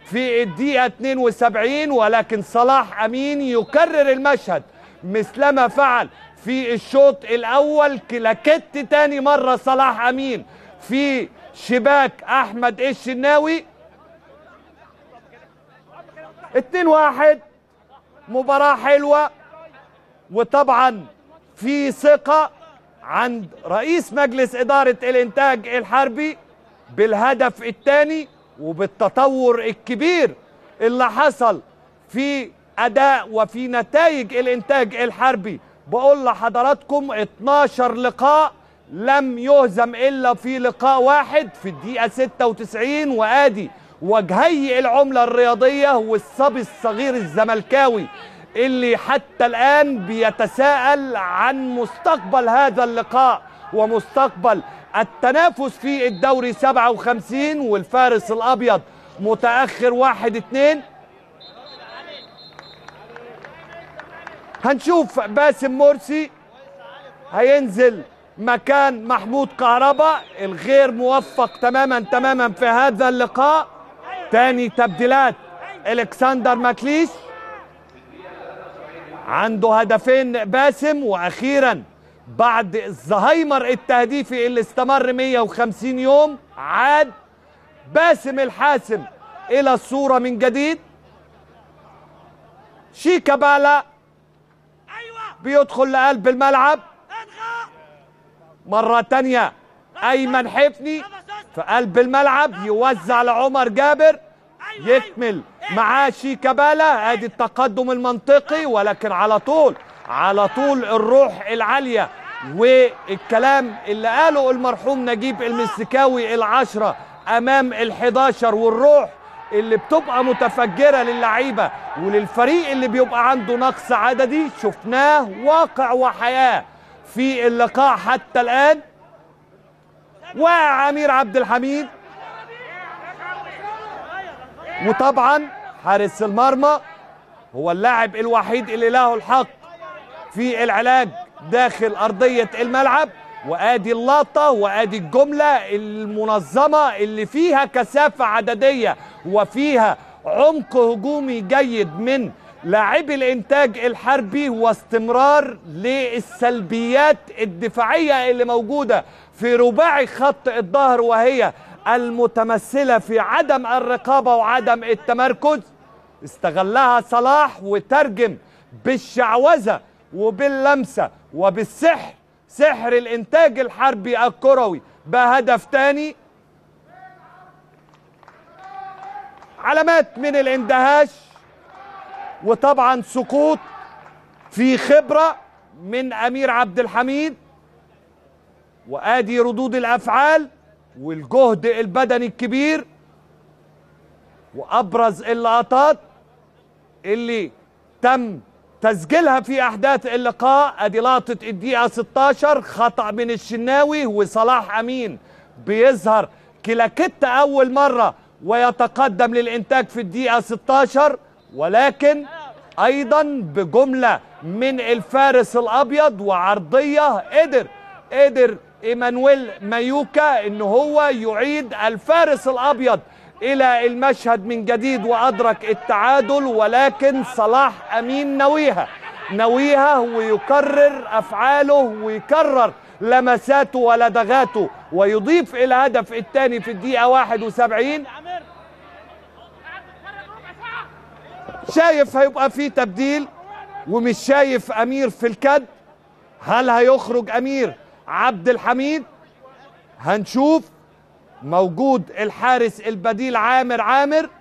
في الدقيقة 72 ولكن صلاح أمين يكرر المشهد مثلما فعل في الشوط الأول كلاكيت تاني مرة صلاح أمين في شباك أحمد الشناوي 2 واحد مباراة حلوة وطبعا في ثقة عند رئيس مجلس إدارة الإنتاج الحربي بالهدف الثاني وبالتطور الكبير اللي حصل في أداء وفي نتائج الإنتاج الحربي بقول لحضراتكم 12 لقاء لم يهزم إلا في لقاء واحد في الدقيقة 96 وآدي وجهي العملة الرياضية والصبي الصغير الزملكاوي اللي حتى الآن بيتساءل عن مستقبل هذا اللقاء ومستقبل التنافس في الدوري 57 والفارس الأبيض متأخر واحد اتنين هنشوف باسم مرسي هينزل مكان محمود كهربا الغير موفق تماما تماما في هذا اللقاء تاني تبديلات الكسندر ماكليش عنده هدفين باسم واخيرا بعد الزهايمر التهديفي اللي استمر 150 يوم عاد باسم الحاسم الى الصوره من جديد شيكابالا ايوه بيدخل لقلب الملعب ادخل مرة تانية أيمن حفني في قلب الملعب يوزع لعمر جابر يكمل معاه شيكابالا ادي التقدم المنطقي ولكن على طول على طول الروح العالية والكلام اللي قاله المرحوم نجيب المسكاوي العشرة امام الحداشر والروح اللي بتبقى متفجرة للعيبة وللفريق اللي بيبقى عنده نقص عددي شفناه واقع وحياة في اللقاء حتى الآن وقع أمير عبد الحميد وطبعا حارس المرمى هو اللاعب الوحيد اللي له الحق في العلاج داخل أرضية الملعب وادي اللقطة وادي الجملة المنظمة اللي فيها كثافة عددية وفيها عمق هجومي جيد من لاعبي الانتاج الحربي واستمرار للسلبيات الدفاعية اللي موجودة في رباعي خط الظهر وهي المتمثلة في عدم الرقابة وعدم التمركز استغلها صلاح وترجم بالشعوذة وباللمسة وبالسحر سحر الانتاج الحربي الكروي بهدف تاني علامات من الاندهاش وطبعا سقوط في خبرة من أمير عبد الحميد وآدي ردود الأفعال والجهد البدني الكبير وأبرز اللقطات اللي تم تسجيلها في أحداث اللقاء أدي لقطة الدقيقة 16 خطأ من الشناوي وصلاح أمين بيظهر كلاكيت أول مرة ويتقدم للإنتاج في الدقيقة 16 ولكن ايضا بجمله من الفارس الابيض وعرضيه قدر قدر ايمانويل مايوكا ان هو يعيد الفارس الابيض الى المشهد من جديد وادرك التعادل ولكن صلاح امين نويها نويها ويكرر افعاله ويكرر لمساته ولدغاته ويضيف الى الهدف الثاني في الدقيقه 71 شايف هيبقى في تبديل ومش شايف امير في الكد هل هيخرج امير عبد الحميد هنشوف موجود الحارس البديل عامر عامر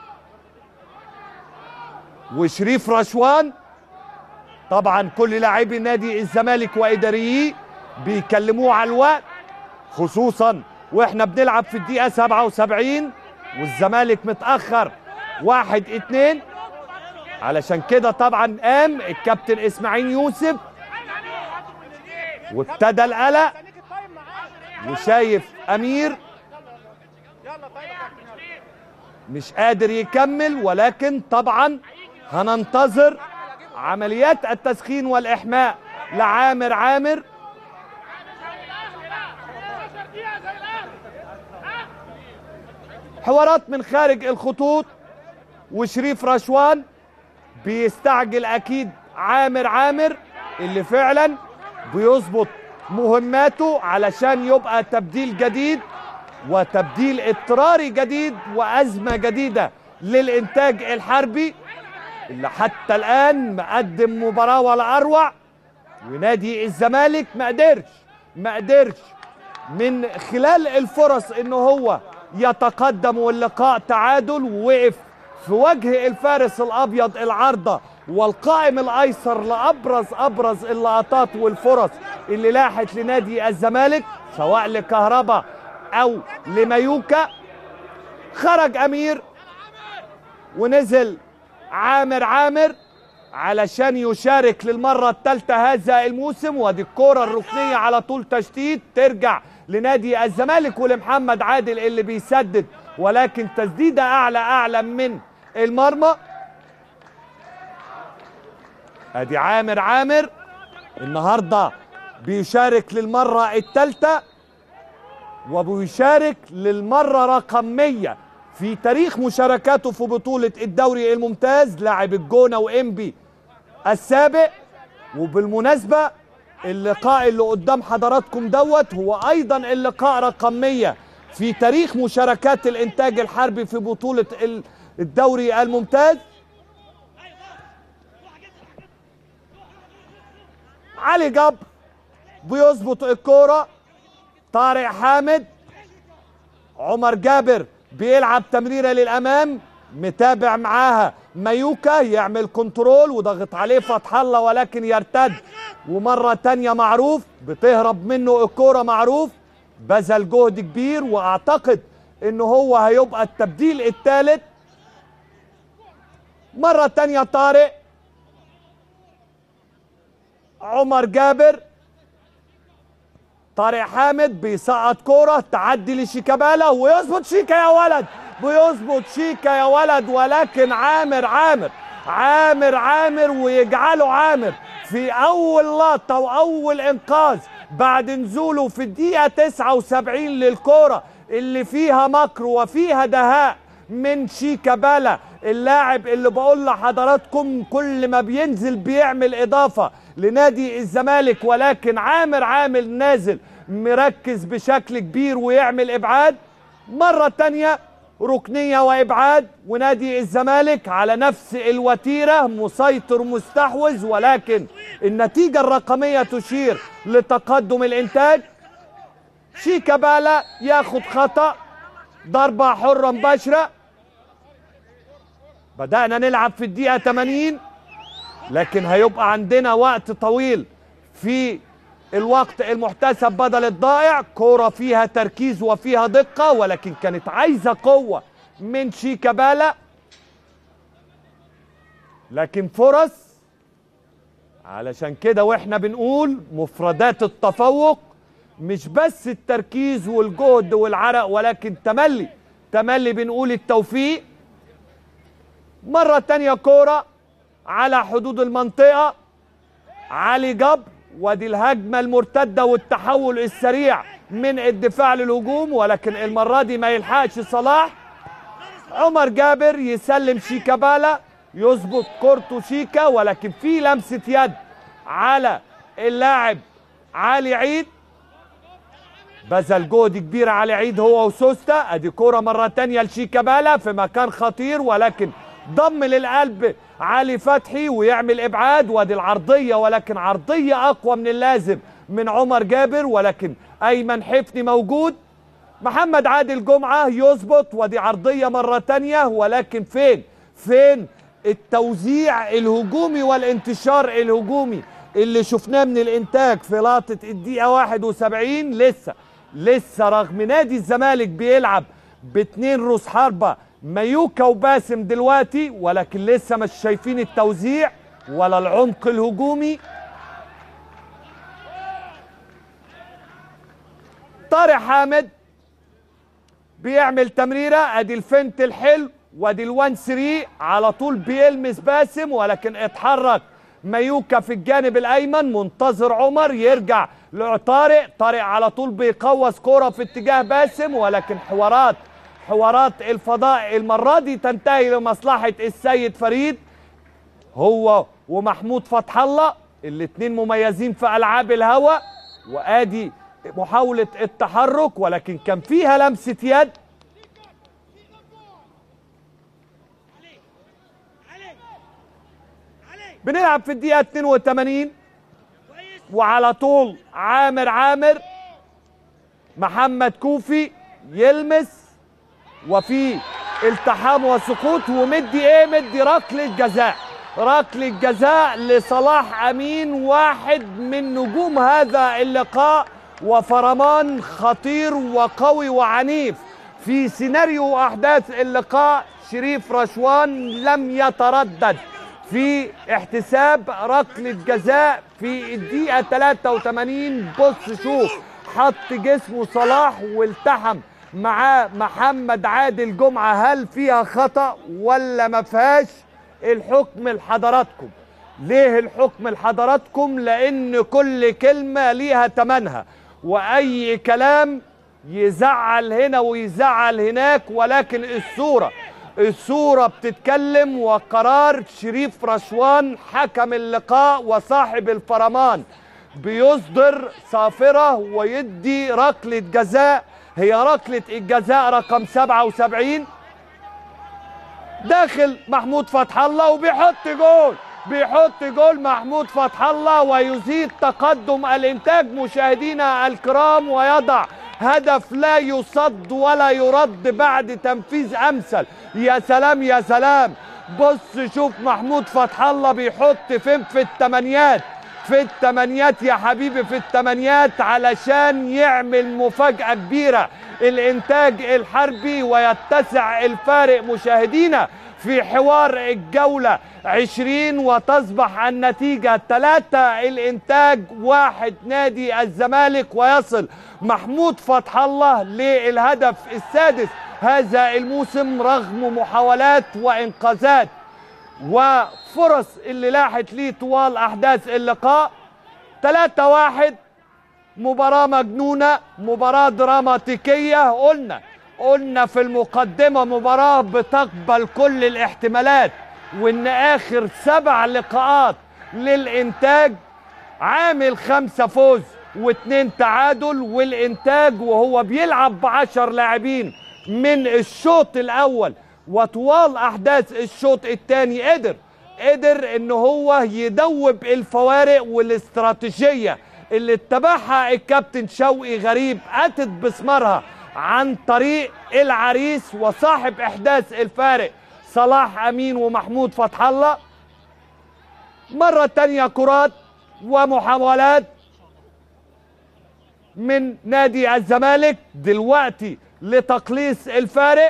وشريف رشوان طبعا كل لاعبي نادي الزمالك واداريه بيكلموه على الوقت خصوصا واحنا بنلعب في الدقيقه 77 والزمالك متاخر واحد اتنين علشان كده طبعا قام الكابتن اسماعيل يوسف وابتدى القلق وشايف امير مش قادر يكمل ولكن طبعا هننتظر عمليات التسخين والاحماء لعامر عامر حوارات من خارج الخطوط وشريف رشوان بيستعجل اكيد عامر عامر اللي فعلا بيظبط مهماته علشان يبقى تبديل جديد وتبديل اضطراري جديد وازمه جديده للانتاج الحربي اللي حتى الان مقدم مباراه ولا اروع ونادي الزمالك ما قدرش ما قدرش من خلال الفرص ان هو يتقدم واللقاء تعادل ووقف في وجه الفارس الابيض العارضه والقائم الايسر لابرز ابرز اللقطات والفرص اللي لاحت لنادي الزمالك سواء لكهربا او لمايوكا خرج امير ونزل عامر عامر علشان يشارك للمرة الثالثة هذا الموسم ودي الكرة الركنية على طول تشتيت ترجع لنادي الزمالك ولمحمد عادل اللي بيسدد ولكن تسديدة أعلى أعلى من المرمى ادي عامر عامر النهارده بيشارك للمرة الثالثة وبيشارك للمرة رقم 100 في تاريخ مشاركاته في بطولة الدوري الممتاز لاعب الجونة وإنبي السابق وبالمناسبة اللقاء اللي قدام حضراتكم دوت هو أيضا اللقاء رقم 100 في تاريخ مشاركات الإنتاج الحربي في بطولة ال- الدوري الممتاز علي جبر بيظبط الكورة طارق حامد عمر جابر بيلعب تمريره للامام متابع معاها مايوكا يعمل كنترول وضغط عليه فتح الله ولكن يرتد ومره تانية معروف بتهرب منه الكوره معروف بذل جهد كبير واعتقد ان هو هيبقى التبديل الثالث مره تانية طارق عمر جابر طارق حامد بيسقط كوره تعدي لشيكابالا ويظبط شيكا يا ولد بيظبط شيكا يا ولد ولكن عامر عامر عامر عامر ويجعله عامر في اول لقطه واول انقاذ بعد نزوله في الدقيقه 79 للكوره اللي فيها مكر وفيها دهاء من شيكابالا اللاعب اللي بقول لحضراتكم كل ما بينزل بيعمل اضافه لنادي الزمالك ولكن عامر عامر نازل مركز بشكل كبير ويعمل ابعاد مره تانية ركنيه وابعاد ونادي الزمالك على نفس الوتيره مسيطر مستحوذ ولكن النتيجه الرقميه تشير لتقدم الانتاج شيكابالا ياخد خطأ ضربة حرة مباشرة بدأنا نلعب في الدقيقة 80 لكن هيبقى عندنا وقت طويل في الوقت المحتسب بدل الضائع كرة فيها تركيز وفيها دقة ولكن كانت عايزة قوة من شيكابالا لكن فرص علشان كده واحنا بنقول مفردات التفوق مش بس التركيز والجهد والعرق ولكن تملي تملي بنقول التوفيق مرة تانية كورة على حدود المنطقة علي جبر ودي الهجمة المرتدة والتحول السريع من الدفاع للهجوم ولكن المرة دي ما يلحقش صلاح عمر جابر يسلم شيكابالا يظبط كورته شيكا ولكن في لمسة يد على اللاعب علي عيد بذل جهد كبير على عيد هو وسوستا ادي كوره مره تانية لشيكابالا في مكان خطير ولكن ضم للقلب علي فتحي ويعمل ابعاد وادي العرضيه ولكن عرضيه اقوى من اللازم من عمر جابر ولكن ايمن حفني موجود محمد عادل جمعه يظبط ودي عرضيه مره تانية ولكن فين فين التوزيع الهجومي والانتشار الهجومي اللي شفناه من الانتاج في لقطه الدقيقه 71 لسه لسه رغم نادي الزمالك بيلعب باتنين روس حربة مايوكا وباسم دلوقتي ولكن لسه مش شايفين التوزيع ولا العمق الهجومي طارق حامد بيعمل تمريره ادي الفنت الحلو وادي الوان 3 على طول بيلمس باسم ولكن اتحرك مايوكا في الجانب الايمن منتظر عمر يرجع لطارق طارق على طول بيقوص كرة في اتجاه باسم ولكن حوارات حوارات الفضاء المرة دي تنتهي لمصلحة السيد فريد هو ومحمود فتح الله الاتنين مميزين في ألعاب الهوا وآدي محاولة التحرك ولكن كان فيها لمسة يد علي علي بنلعب في الدقيقة 82 كويس وعلى طول عامر عامر محمد كوفي يلمس وفي التحام وسقوط ومدي ايه مدي ركلة جزاء ركلة جزاء لصلاح امين واحد من نجوم هذا اللقاء وفرمان خطير وقوي وعنيف في سيناريو احداث اللقاء شريف رشوان لم يتردد في احتساب ركلة جزاء في الدقيقة 83 بص شوف حط جسمه صلاح والتحم معاه محمد عادل جمعة هل فيها خطأ ولا ما فيهاش الحكم لحضراتكم ليه الحكم لحضراتكم لان كل كلمة ليها تمنها واي كلام يزعل هنا ويزعل هناك ولكن الصورة الصورة بتتكلم وقرار شريف رشوان حكم اللقاء وصاحب الفرمان بيصدر صافرة ويدي ركلة جزاء هي ركلة الجزاء رقم 77 داخل محمود فتح الله وبيحط جول بيحط جول محمود فتح الله ويزيد تقدم الانتاج مشاهدينا الكرام ويضع هدف لا يصد ولا يرد بعد تنفيذ امثل يا سلام يا سلام بص شوف محمود فتح الله بيحط فين في التمانيات في التمانيات يا حبيبي في التمانيات علشان يعمل مفاجأة كبيرة الانتاج الحربي ويتسع الفارق مشاهدينا في حوار الجولة 20 وتصبح النتيجة 3 الانتاج واحد نادي الزمالك ويصل محمود فتح الله للهدف السادس هذا الموسم رغم محاولات وانقاذات وفرص اللي لاحت ليه طوال احداث اللقاء 3 واحد مباراة مجنونة مباراة دراماتيكية قلنا قلنا في المقدمة مباراة بتقبل كل الاحتمالات وان اخر سبع لقاءات للانتاج عامل خمسة فوز واتنين تعادل والانتاج وهو بيلعب بعشر لاعبين من الشوط الاول وطوال احداث الشوط الثاني قدر قدر ان هو يدوب الفوارق والاستراتيجيه اللي اتبعها الكابتن شوقي غريب اتت بثمارها عن طريق العريس وصاحب احداث الفارق صلاح امين ومحمود فتح الله مره تانية كرات ومحاولات من نادي الزمالك دلوقتي لتقليص الفارق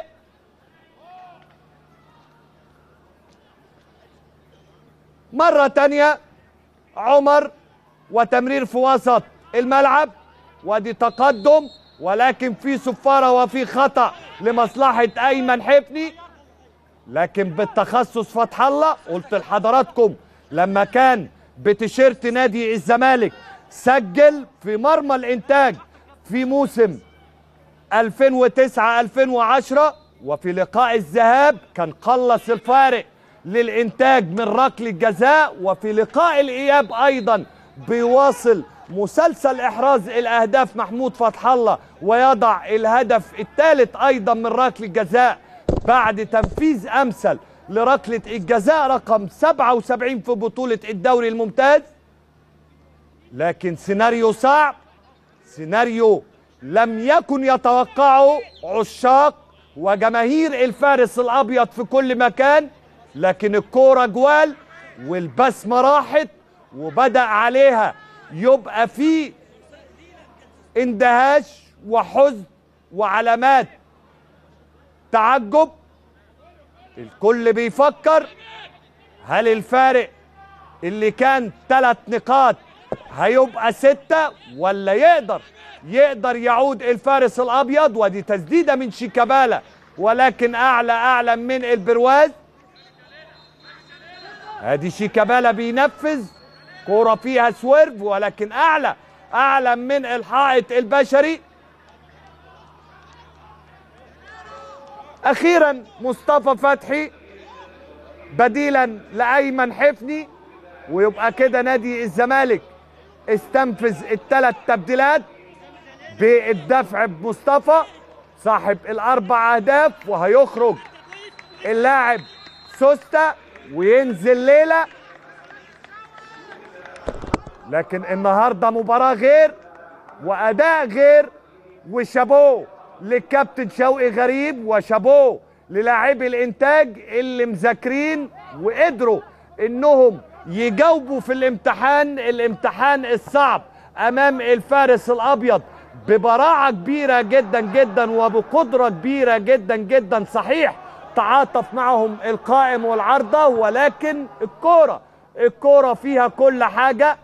مرة تانية عمر وتمرير في وسط الملعب ودي تقدم ولكن في صفارة وفي خطأ لمصلحة أيمن حفني لكن بالتخصص فتح الله قلت لحضراتكم لما كان بتيشيرت نادي الزمالك سجل في مرمى الإنتاج في موسم 2009 2010 وفي لقاء الذهاب كان قلص الفارق للإنتاج من ركل الجزاء وفي لقاء الإياب أيضا بيواصل مسلسل إحراز الأهداف محمود فتح الله ويضع الهدف الثالث أيضا من ركل الجزاء بعد تنفيذ أمثل لركلة الجزاء رقم 77 في بطولة الدوري الممتاز لكن سيناريو صعب سيناريو لم يكن يتوقعه عشاق وجماهير الفارس الابيض في كل مكان لكن الكوره جوال والبسمه راحت وبدا عليها يبقى في اندهاش وحزن وعلامات تعجب الكل بيفكر هل الفارق اللي كان ثلاث نقاط هيبقى ستة ولا يقدر يقدر يعود الفارس الأبيض ودي تسديدة من شيكابالا ولكن أعلى أعلى من البرواز ادي شيكابالا بينفذ كورة فيها سويرف ولكن أعلى أعلى من الحائط البشري اخيرا مصطفى فتحي بديلا لايمن حفني ويبقى كده نادي الزمالك استنفذ الثلاث تبديلات بالدفع بمصطفى صاحب الاربع اهداف وهيخرج اللاعب سوستا وينزل ليلى لكن النهارده مباراه غير واداء غير وشابوه للكابتن شوقي غريب وشابوه للاعبي الانتاج اللي مذاكرين وقدروا انهم يجاوبوا في الامتحان الامتحان الصعب امام الفارس الابيض ببراعه كبيره جدا جدا وبقدره كبيره جدا جدا صحيح تعاطف معهم القائم والعارضه ولكن الكوره الكوره فيها كل حاجه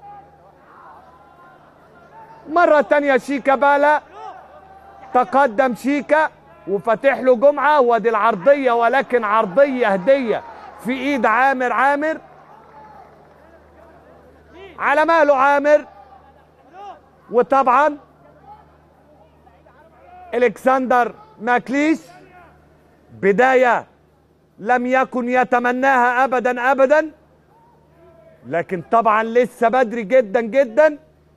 مرة تانية شيكا بالا تقدم شيكا وفتح له جمعة وادي العرضية ولكن عرضية هدية في ايد عامر عامر على ماله عامر وطبعا الكسندر ماكليش بداية لم يكن يتمناها ابدا ابدا لكن طبعا لسه بدري جدا جدا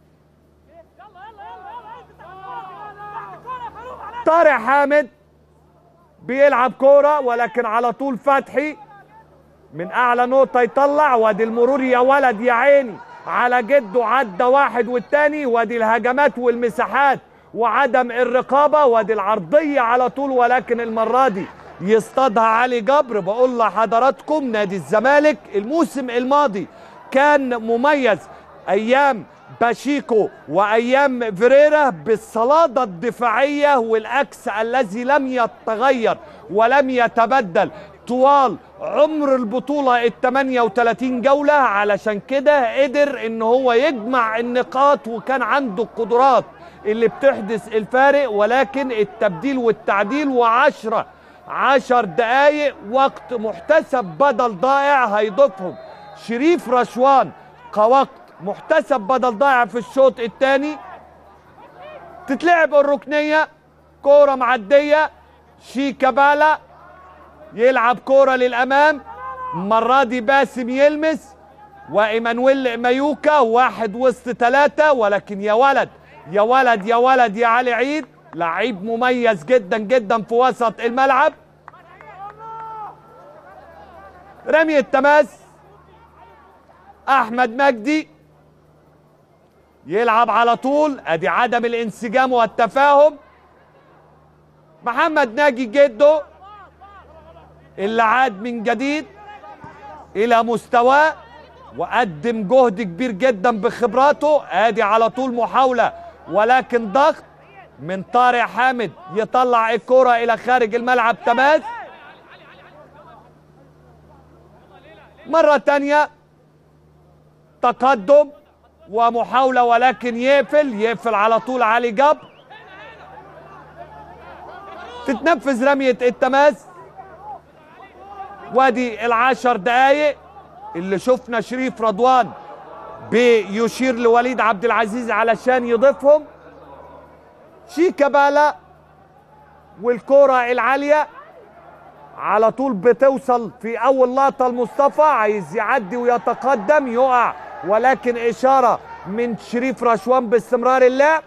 طارق حامد بيلعب كوره ولكن على طول فتحي من اعلى نقطه يطلع وادي المرور يا ولد يا عيني على جده عدى واحد والتاني وادي الهجمات والمساحات وعدم الرقابه وادي العرضيه على طول ولكن المره دي يصطادها علي جبر بقول لحضراتكم نادي الزمالك الموسم الماضي كان مميز ايام باشيكو وايام فيريرا بالصلاده الدفاعيه والاكس الذي لم يتغير ولم يتبدل طوال عمر البطولة ال 38 جولة علشان كده قدر ان هو يجمع النقاط وكان عنده القدرات اللي بتحدث الفارق ولكن التبديل والتعديل وعشرة عشر دقايق وقت محتسب بدل ضائع هيضيفهم شريف رشوان كوقت محتسب بدل ضائع في الشوط الثاني تتلعب الركنيه كوره معديه شيكابالا يلعب كوره للامام المره دي باسم يلمس وايمانويل مايوكا واحد وسط ثلاثه ولكن يا ولد يا ولد يا ولد يا علي عيد لعيب مميز جدا جدا في وسط الملعب رمي التماس احمد مجدي يلعب على طول ادي عدم الانسجام والتفاهم محمد ناجي جدو اللي عاد من جديد الى مستواه وقدم جهد كبير جدا بخبراته ادي على طول محاوله ولكن ضغط من طارق حامد يطلع الكرة الى خارج الملعب تماس مرة تانية تقدم ومحاولة ولكن يقفل يقفل على طول علي جبر تتنفذ رمية التماس وادي العشر دقايق اللي شفنا شريف رضوان بيشير لوليد عبد العزيز علشان يضيفهم شيكابالا والكرة العالية على طول بتوصل في اول لقطة لمصطفى عايز يعدي ويتقدم يقع ولكن اشارة من شريف رشوان باستمرار اللعب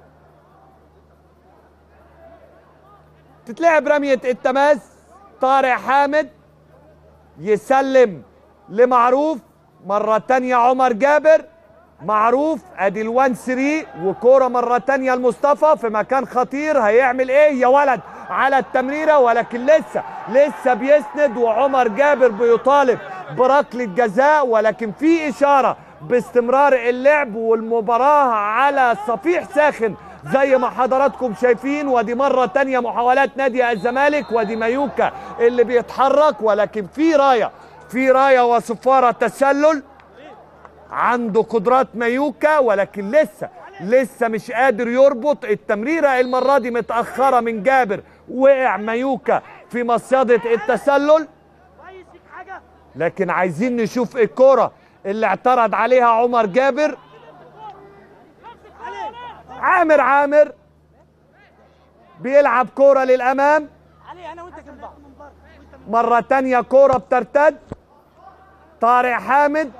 تتلعب رمية التماس طارق حامد يسلم لمعروف مرة تانية عمر جابر معروف ادي الوان 3 وكوره مره تانية لمصطفى في مكان خطير هيعمل ايه يا ولد على التمريره ولكن لسه لسه بيسند وعمر جابر بيطالب بركله جزاء ولكن في اشاره باستمرار اللعب والمباراه على صفيح ساخن زي ما حضراتكم شايفين ودي مرة تانية محاولات نادي الزمالك ودي مايوكا اللي بيتحرك ولكن في راية في راية وصفارة تسلل عنده قدرات مايوكا ولكن لسه لسه مش قادر يربط التمريرة المرة دي متأخرة من جابر وقع مايوكا في مصيدة التسلل كويس فيك حاجه لكن عايزين نشوف الكرة اللي اعترض عليها عمر جابر علي عامر عامر بيلعب كرة للأمام علي انا مرة تانية كورة بترتد طارق حامد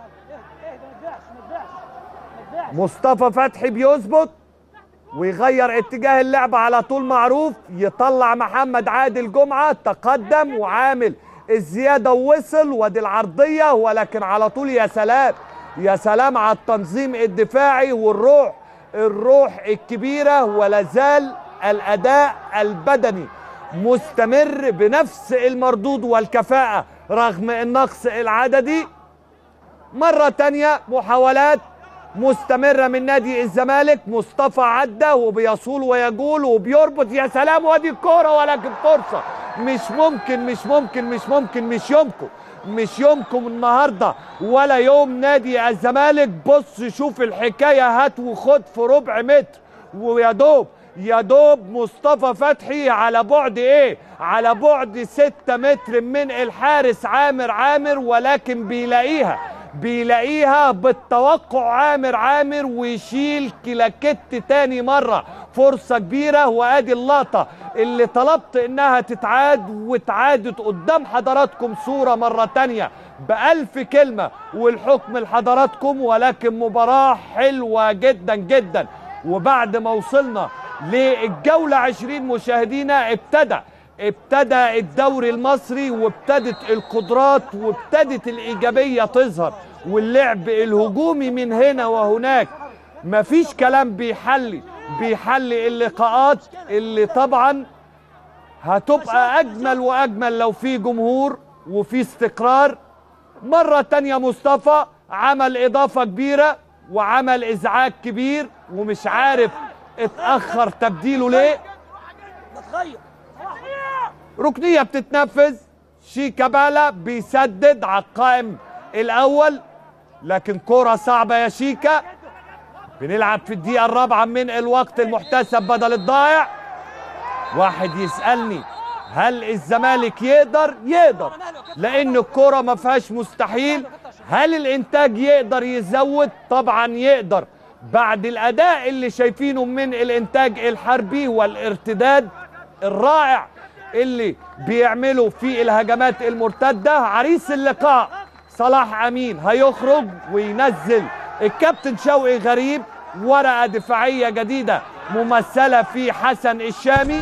مصطفى فتحي بيظبط ويغير اتجاه اللعبة على طول معروف يطلع محمد عادل جمعة تقدم وعامل الزيادة ووصل وادي العرضية ولكن على طول يا سلام يا سلام على التنظيم الدفاعي والروح الروح الكبيرة ولا زال الأداء البدني مستمر بنفس المردود والكفاءة رغم النقص العددي مرة تانية محاولات مستمرة من نادي الزمالك مصطفى عدى وبيصول ويجول وبيربط يا سلام وادي الكورة ولكن فرصة مش ممكن مش ممكن مش ممكن مش يومكم مش يومكم النهاردة ولا يوم نادي الزمالك بص شوف الحكاية هات وخد في ربع متر ويا دوب يا دوب مصطفى فتحي على بعد ايه على بعد ستة متر من الحارس عامر عامر ولكن بيلاقيها بيلاقيها بالتوقع عامر عامر ويشيل كلاكيت تاني مرة فرصة كبيرة وادي اللقطة اللي طلبت انها تتعاد واتعادت قدام حضراتكم صورة مرة تانية بألف كلمة والحكم لحضراتكم ولكن مباراة حلوة جدا جدا وبعد ما وصلنا للجولة 20 مشاهدينا ابتدى ابتدى الدوري المصري وابتدت القدرات وابتدت الإيجابية تظهر واللعب الهجومي من هنا وهناك مفيش كلام بيحلي بيحلي اللقاءات اللي طبعا هتبقى أجمل وأجمل لو في جمهور وفي استقرار مرة تانية مصطفى عمل إضافة كبيرة وعمل إزعاج كبير ومش عارف اتأخر تبديله ليه نتغير ركنية بتتنفذ شيكابالا بيسدد على القائم الأول لكن كرة صعبة يا شيكا بنلعب في الدقيقة الرابعة من الوقت المحتسب بدل الضائع واحد يسألني هل الزمالك يقدر؟ يقدر لأن الكرة ما فيهاش مستحيل هل الإنتاج يقدر يزود؟ طبعا يقدر بعد الأداء اللي شايفينه من الإنتاج الحربي والارتداد الرائع اللي بيعمله في الهجمات المرتدة عريس اللقاء صلاح أمين هيخرج وينزل الكابتن شوقي غريب ورقة دفاعية جديدة ممثلة في حسن الشامي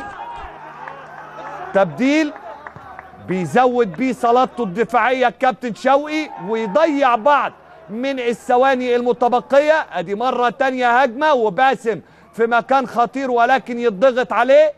تبديل بيزود بيه صلاته الدفاعية الكابتن شوقي ويضيع بعض من الثواني المتبقية ادي مرة تانية هجمة وباسم في مكان خطير ولكن يضغط عليه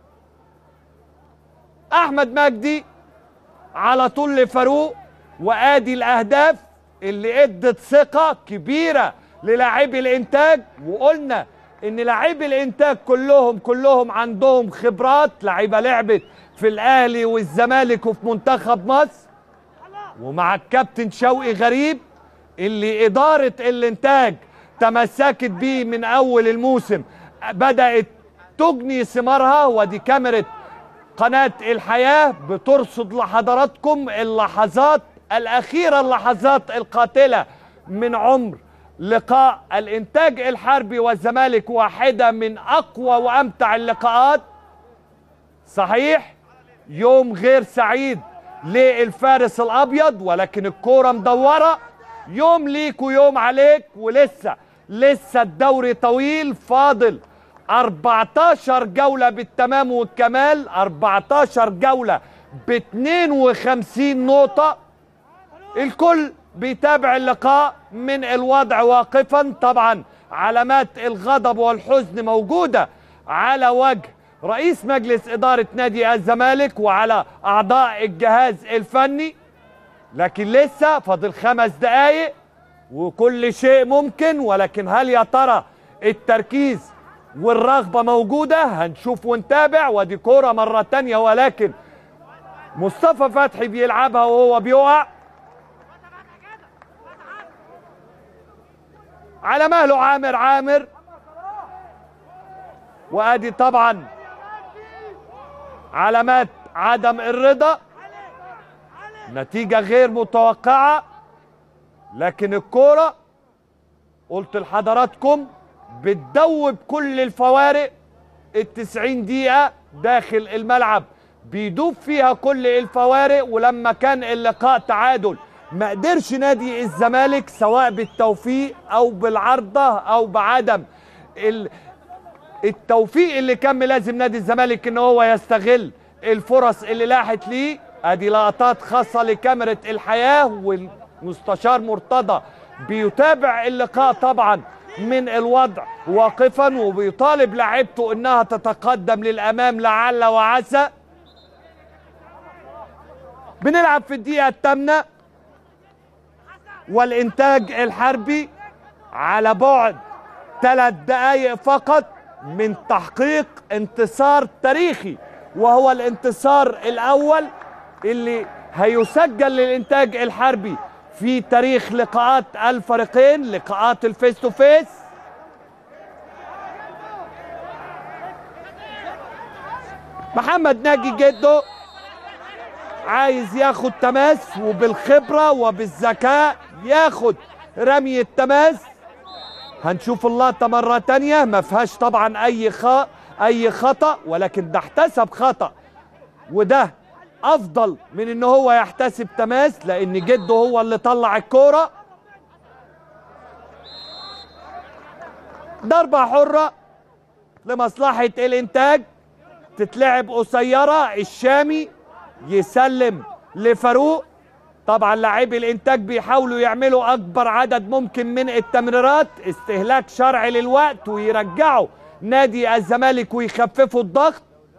احمد مجدي على طول لفاروق وادي الاهداف اللي ادت ثقة كبيرة للاعبي الانتاج وقلنا ان لاعبي الانتاج كلهم كلهم عندهم خبرات لعيبة لعبت في الاهلي والزمالك وفي منتخب مصر ومع الكابتن شوقي غريب اللي إدارة الإنتاج تمسكت بيه من أول الموسم بدأت تجني ثمارها ودي كاميرا قناة الحياة بترصد لحضراتكم اللحظات الأخيرة اللحظات القاتلة من عمر لقاء الإنتاج الحربي والزمالك واحدة من أقوى وأمتع اللقاءات صحيح يوم غير سعيد للفارس الأبيض ولكن الكورة مدورة يوم ليك ويوم عليك ولسه لسه الدوري طويل فاضل 14 جولة بالتمام والكمال 14 جولة ب 52 نقطة الكل بيتابع اللقاء من الوضع واقفا طبعا علامات الغضب والحزن موجودة على وجه رئيس مجلس إدارة نادي الزمالك وعلى أعضاء الجهاز الفني لكن لسه فاضل خمس دقايق وكل شيء ممكن ولكن هل يا ترى التركيز والرغبة موجودة هنشوف ونتابع ودي كورة مرة تانية ولكن مصطفى فتحي بيلعبها وهو بيقع على مهله عامر عامر وادي طبعا علامات عدم الرضا نتيجة غير متوقعة لكن الكورة قلت لحضراتكم بتدوب كل الفوارق التسعين دقيقة داخل الملعب بيدوب فيها كل الفوارق ولما كان اللقاء تعادل ما قدرش نادي الزمالك سواء بالتوفيق او بالعارضه او بعدم ال- التوفيق اللي كان لازم نادي الزمالك ان هو يستغل الفرص اللي لاحت ليه ادي لقطات خاصه لكاميرا الحياه والمستشار مرتضى بيتابع اللقاء طبعا من الوضع واقفا وبيطالب لاعيبته انها تتقدم للامام لعل وعسى بنلعب في الدقيقه الثامنه والانتاج الحربي على بعد ثلاث دقائق فقط من تحقيق انتصار تاريخي وهو الانتصار الاول اللي هيسجل للانتاج الحربي في تاريخ لقاءات الفريقين لقاءات الفيس تو فيس محمد ناجي جدو عايز ياخد تماس وبالخبرة وبالذكاء ياخد رمي التماس هنشوف اللقطة مرة تانية ما فيهاش طبعا أي خ... أي خطأ ولكن ده احتسب خطأ وده أفضل من إن هو يحتسب تماس لأن جده هو اللي طلع الكورة ضربة حرة لمصلحة الإنتاج تتلعب قصيرة الشامي يسلم لفاروق طبعا لاعبي الانتاج بيحاولوا يعملوا اكبر عدد ممكن من التمريرات استهلاك شرعي للوقت ويرجعوا نادي الزمالك ويخففوا الضغط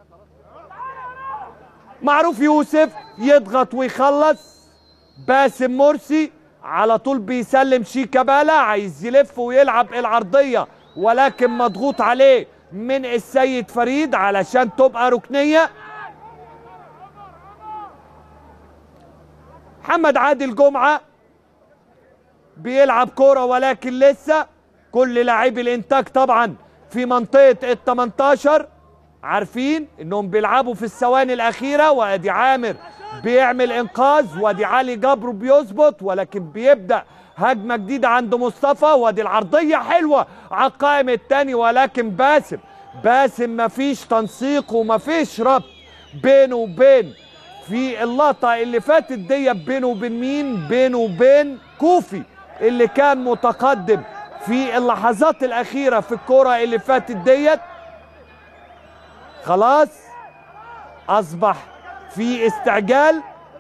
معروف يوسف يضغط ويخلص باسم مرسي على طول بيسلم شيكابالا عايز يلف ويلعب العرضية ولكن مضغوط عليه من السيد فريد علشان تبقى ركنيه محمد عادل جمعة بيلعب كورة ولكن لسه كل لاعبي الانتاج طبعا في منطقة ال 18 عارفين انهم بيلعبوا في الثواني الاخيرة وادي عامر بيعمل انقاذ وادي علي جبر بيظبط ولكن بيبدأ هجمة جديدة عند مصطفى وادي العرضية حلوة على القائم التاني ولكن باسم باسم مفيش تنسيق ومفيش ربط بينه وبين في اللقطة اللي فاتت دي بينه وبين مين؟ بينه وبين كوفي اللي كان متقدم في اللحظات الأخيرة في الكرة اللي فاتت ديت خلاص أصبح في استعجال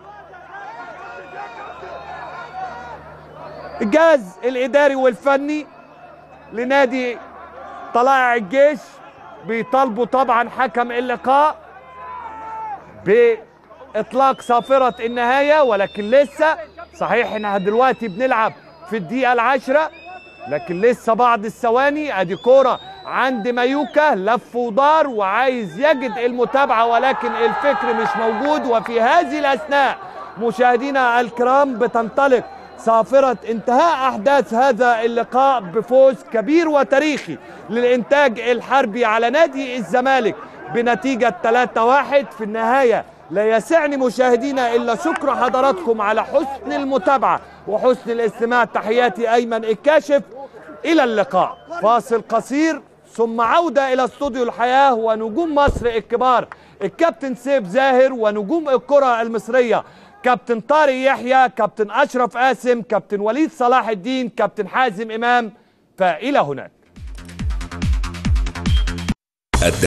الجهاز الإداري والفني لنادي طلائع الجيش بيطالبوا طبعا حكم اللقاء ب اطلاق صافرة النهاية ولكن لسه صحيح انها دلوقتي بنلعب في الدقيقة العاشرة لكن لسه بعض الثواني ادي كورة عند مايوكا لف ودار وعايز يجد المتابعة ولكن الفكر مش موجود وفي هذه الاثناء مشاهدينا الكرام بتنطلق صافرة انتهاء احداث هذا اللقاء بفوز كبير وتاريخي للانتاج الحربي على نادي الزمالك بنتيجة 3-1 في النهاية لا يسعني مشاهدينا الا شكر حضراتكم على حسن المتابعه وحسن الاستماع تحياتي ايمن الكاشف الى اللقاء فاصل قصير ثم عوده الى استوديو الحياه ونجوم مصر الكبار الكابتن سيف زاهر ونجوم الكره المصريه كابتن طارق يحيى كابتن اشرف قاسم كابتن وليد صلاح الدين كابتن حازم امام فالى هناك